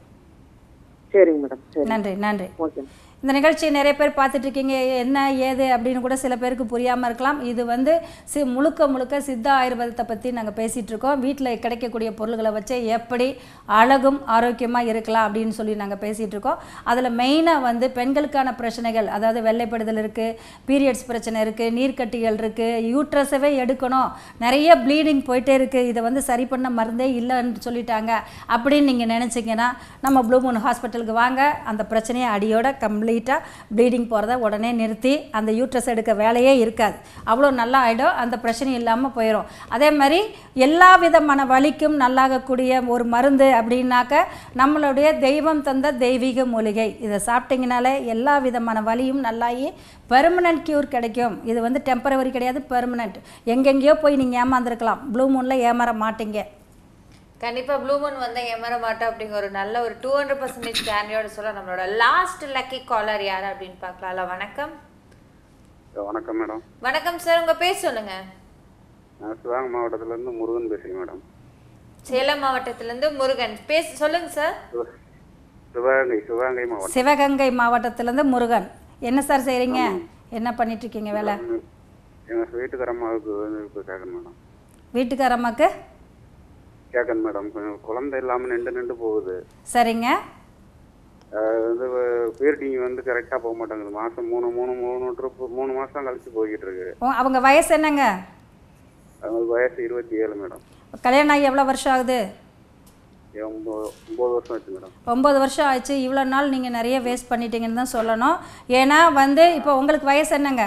சரிங்க மேடம் சரி நன்றி நன்றி ஓகே இந்த நிகழ்ச்சியை நிறைய பேர் பார்த்துட்டு இருக்கீங்க என்ன ஏது அப்படின்னு கூட சில பேருக்கு புரியாமல் இருக்கலாம் இது வந்து சி முழுக்க முழுக்க சித்த ஆயுர்வேதத்தை பற்றி நாங்கள் பேசிகிட்டு இருக்கோம் வீட்டில் கிடைக்கக்கூடிய பொருள்களை வச்சு எப்படி அழகும் ஆரோக்கியமாக இருக்கலாம் அப்படின்னு சொல்லி நாங்கள் பேசிகிட்டு இருக்கோம் அதில் மெயினாக வந்து பெண்களுக்கான பிரச்சனைகள் அதாவது வெள்ளைப்படுதல் இருக்குது பீரியட்ஸ் பிரச்சனை இருக்குது நீர்க்கட்டிகள் இருக்குது யூட்ரஸவே எடுக்கணும் நிறைய ப்ளீடிங் போயிட்டே இருக்குது இதை வந்து சரி பண்ண மருந்தே இல்லைன்னு சொல்லிட்டாங்க அப்படின்னு நீங்கள் நினச்சிங்கன்னா நம்ம ப்ளூ மூன் ஹாஸ்பிட்டலுக்கு வாங்க அந்த பிரச்சனையை அடியோட கம்ப்ளீட்டாக ப்ளீடிங் போகிறத உடனே நிறுத்தி அந்த யூட்ரஸ் எடுக்க வேலையே இருக்காது அவ்வளோ நல்லா ஆகிடும் அந்த பிரச்சனை இல்லாமல் போயிடும் அதே மாதிரி எல்லா விதமான வலிக்கும் நல்லாகக்கூடிய ஒரு மருந்து அப்படின்னாக்க நம்மளுடைய தெய்வம் தந்த தெய்வீக மூலிகை இதை சாப்பிட்டீங்கனாலே எல்லா விதமான வலியும் நல்லாகி பெர்மனன்ட் க்யூர் கிடைக்கும் இது வந்து டெம்பரவரி கிடையாது பெர்மனன்ட் எங்கெங்கேயோ போய் நீங்கள் ஏமாந்துருக்கலாம் ப்ளூ மூனில் ஏமாற மாட்டீங்க கண்டிப்பா ப்ளூ மூன் வந்து ஏமாற மாட்டோம் அப்படிங்கிற ஒரு நல்ல ஒரு டூ ஹண்ட்ரட் பர்சன்டேஜ் கேண்டியோட சொல்ல நம்மளோட லாஸ்ட் லக்கி காலர் யார் அப்படின்னு பார்க்கலாம்ல வணக்கம் வணக்கம் மேடம் வணக்கம் சார் உங்க பேர் சொல்லுங்க நான் சிவகங்கை மாவட்டத்திலேருந்து முருகன் பேசுகிறேன் மேடம் சேலம் மாவட்டத்துல இருந்து முருகன் பேச சொல்லுங்க சார் சிவ- சிவகங்கை சிவகங்கை மாவட்டம் சிவகங்கை மாவட்டத்திலேருந்து முருகன் என்ன சார் செய்கிறீங்க என்ன பண்ணிட்டு இருக்கீங்க வேலை எங்கள் வீட்டுக்காரம்மாவுக்கு வந்து இப்போ கேட்கணும் மேடம் வீட்டுக்கார அம்மாக்கு கேட்கணும் மேடம் கொஞ்சம் குழந்தை இல்லாமல் நின்று நின்று போகுது சரிங்க அது வந்து பீர்டிங் வந்து கரெக்டாக போக மாட்டேங்குது மாதம் மூணு மூணு மூணு ட்ரிப்பு மூணு மாதம் கழிச்சு போய்கிட்டு இருக்கு உ- அவங்க வயசு என்னங்க அவங்களுக்கு வயசு இருபத்தி ஏழு மேடம் கல்யாணம் ஆகி எவ்வளோ வருஷம் ஆகுது ஒம்பது ஒம்பது வருஷம் ஆச்சு மேடம் ஒம்பது வருஷம் ஆச்சு இவ்வளோ நாள் நீங்கள் நிறைய வேஸ்ட் பண்ணிட்டீங்கன்னு தான் சொல்லணும் ஏன்னா வந்து இப்போ உங்களுக்கு வயசு என்னங்க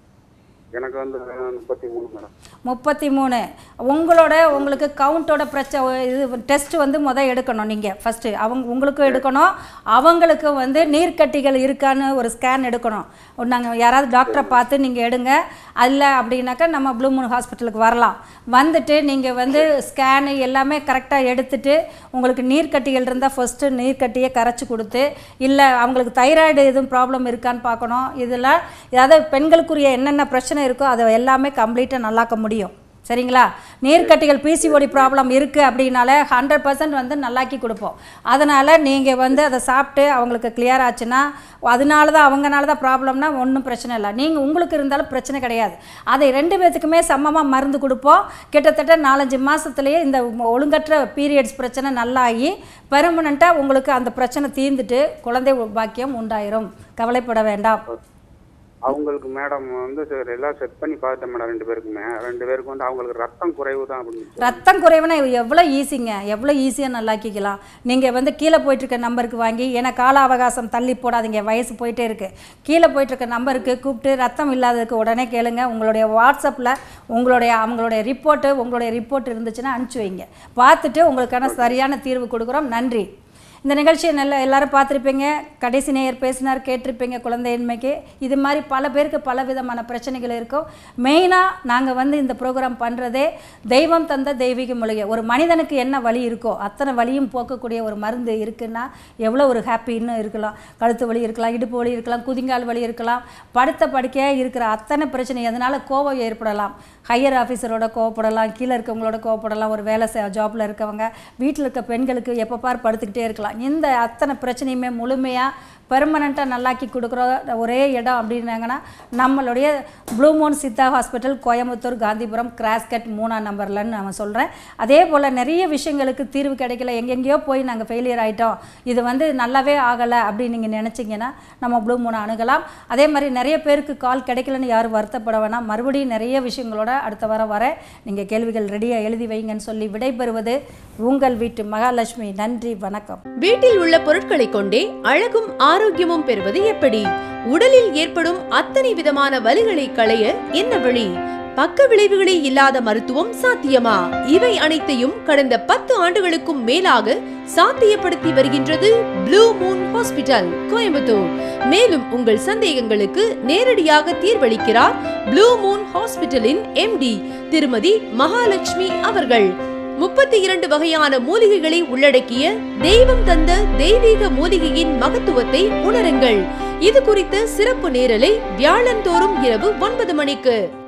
எனக்கு வந்து முப்பத்தி மூணு மேடம் முப்பத்தி மூணு உங்களோட உங்களுக்கு கவுண்டோட பிரச்சனை இது டெஸ்ட் வந்து முத எடுக்கணும் நீங்கள் ஃபஸ்ட்டு அவங்க உங்களுக்கும் எடுக்கணும் அவங்களுக்கு வந்து நீர்க்கட்டிகள் இருக்கான்னு ஒரு ஸ்கேன் எடுக்கணும் நாங்கள் யாராவது டாக்டரை பார்த்து நீங்கள் எடுங்க அல்ல அப்படின்னாக்கா நம்ம ப்ளூ மூன் ஹாஸ்பிட்டலுக்கு வரலாம் வந்துட்டு நீங்கள் வந்து ஸ்கேனு எல்லாமே கரெக்டாக எடுத்துட்டு உங்களுக்கு நீர்க்கட்டிகள் இருந்தால் ஃபஸ்ட்டு நீர்க்கட்டியை கரைச்சி கொடுத்து இல்லை அவங்களுக்கு தைராய்டு எதுவும் ப்ராப்ளம் இருக்கான்னு பார்க்கணும் இதெல்லாம் அதாவது பெண்களுக்குரிய என்னென்ன பிரச்சனை இருக்கோ அதை எல்லாமே கம்ப்ளீட்டாக நல்லாக்க முடியும் சரிங்களா நீர்க்கட்டிகள் பிசிஓடி ப்ராப்ளம் இருக்குது அப்படின்னாலே ஹண்ட்ரட் பர்சன்ட் வந்து நல்லாக்கி கொடுப்போம் அதனால் நீங்கள் வந்து அதை சாப்பிட்டு அவங்களுக்கு கிளியர் ஆச்சுன்னா அதனால தான் அவங்கனால தான் ப்ராப்ளம்னா ஒன்றும் பிரச்சனை இல்லை நீங்கள் உங்களுக்கு இருந்தாலும் பிரச்சனை கிடையாது அதை ரெண்டு பேர்த்துக்குமே சமமாக மருந்து கொடுப்போம் கிட்டத்தட்ட நாலஞ்சு மாதத்துலேயே இந்த ஒழுங்கற்ற பீரியட்ஸ் பிரச்சனை நல்லாகி பெர்மனண்ட்டாக உங்களுக்கு அந்த பிரச்சனை தீர்ந்துட்டு குழந்தை பாக்கியம் உண்டாயிரும் கவலைப்பட வேண்டாம் அவங்களுக்கு மேடம் வந்து சரி எல்லாம் செக் பண்ணி பார்த்தேன் மேடம் ரெண்டு பேருக்குமே ரெண்டு பேருக்கு வந்து அவங்களுக்கு ரத்தம் குறைவு தான் அப்படின்னு ரத்தம் குறைவுனா எவ்வளோ ஈஸிங்க எவ்வளோ ஈஸியாக நல்லாக்கிக்கலாம் நீங்கள் வந்து கீழே போயிட்டுருக்க நம்பருக்கு வாங்கி ஏன்னா கால அவகாசம் தள்ளி போடாதீங்க வயசு போயிட்டே இருக்குது கீழே போயிட்டுருக்க நம்பருக்கு கூப்பிட்டு ரத்தம் இல்லாததுக்கு உடனே கேளுங்க உங்களுடைய வாட்ஸ்அப்பில் உங்களுடைய அவங்களுடைய ரிப்போர்ட்டு உங்களுடைய ரிப்போர்ட் இருந்துச்சுன்னா அனுப்பிச்சி வைங்க பார்த்துட்டு உங்களுக்கான சரியான தீர்வு கொடுக்குறோம் நன்றி இந்த நிகழ்ச்சியை நல்லா எல்லாரும் பார்த்துருப்பீங்க கடைசி நேயர் பேசினார் கேட்டிருப்பீங்க குழந்தையின்மைக்கு இது மாதிரி பல பேருக்கு பல விதமான பிரச்சனைகள் இருக்கும் மெயினாக நாங்கள் வந்து இந்த ப்ரோக்ராம் பண்ணுறதே தெய்வம் தந்த தெய்வீக மூலிகை ஒரு மனிதனுக்கு என்ன வலி இருக்கோ அத்தனை வலியும் போக்கக்கூடிய ஒரு மருந்து இருக்குன்னா எவ்வளோ ஒரு ஹாப்பின்னு இருக்கலாம் கழுத்து வலி இருக்கலாம் இடுப்பு வலி இருக்கலாம் குதிங்கால் வலி இருக்கலாம் படுத்த படுக்கையாக இருக்கிற அத்தனை பிரச்சனை அதனால் கோபம் ஏற்படலாம் ஹையர் ஆஃபீஸரோட கோவப்படலாம் கீழே இருக்கவங்களோட கோவப்படலாம் ஒரு வேலை ஜாப்பில் இருக்கவங்க வீட்டில் இருக்க பெண்களுக்கு எப்போ பார் படுத்துக்கிட்டே இருக்கலாம் இந்த அத்தனை பிரச்சனையுமே முழுமையாக பெர்மனண்ட்டாக நல்லாக்கி கொடுக்குற ஒரே இடம் அப்படின்னாங்கன்னா நம்மளுடைய blue moon Siddha hospital Coimbatore Gandhipuram cross cut மூணாம் நம்பர்லன்னு நான் சொல்கிறேன் அதே போல் நிறைய விஷயங்களுக்கு தீர்வு கிடைக்கல எங்கெங்கேயோ போய் நாங்கள் ஃபெயிலியர் ஆகிட்டோம் இது வந்து நல்லாவே ஆகலை அப்படின்னு நீங்கள் நினச்சிங்கன்னா நம்ம ப்ளூ மூனை அணுகலாம் அதே மாதிரி நிறைய பேருக்கு கால் கிடைக்கலன்னு யாரும் வருத்தப்பட வேணாம் மறுபடியும் நிறைய விஷயங்களோட அடுத்த வாரம் வர நீங்கள் கேள்விகள் ரெடியாக எழுதி வைங்கன்னு சொல்லி விடைபெறுவது உங்கள் வீட்டு மகாலட்சுமி நன்றி வணக்கம் வீட்டில் உள்ள பொருட்களை கொண்டே அழகும் ஆரோக்கியமும் பெறுவது எப்படி உடலில் ஏற்படும் அத்தனை விதமான வலிகளை களைய என்ன வழி பக்க விளைவுகளே இல்லாத மருத்துவம் சாத்தியமா இவை அனைத்தையும் கடந்த பத்து ஆண்டுகளுக்கும் மேலாக சாத்தியப்படுத்தி வருகின்றது ப்ளூ மூன் ஹாஸ்பிட்டல் கோயம்புத்தூர் மேலும் உங்கள் சந்தேகங்களுக்கு நேரடியாக தீர்வளிக்கிறார் ப்ளூ மூன் ஹாஸ்பிட்டலின் எம்டி திருமதி மகாலட்சுமி அவர்கள் முப்பத்தி இரண்டு வகையான மூலிகைகளை உள்ளடக்கிய தெய்வம் தந்த தெய்வீக மூலிகையின் மகத்துவத்தை உணருங்கள் இது குறித்த சிறப்பு நேரலை வியாழந்தோறும் இரவு ஒன்பது மணிக்கு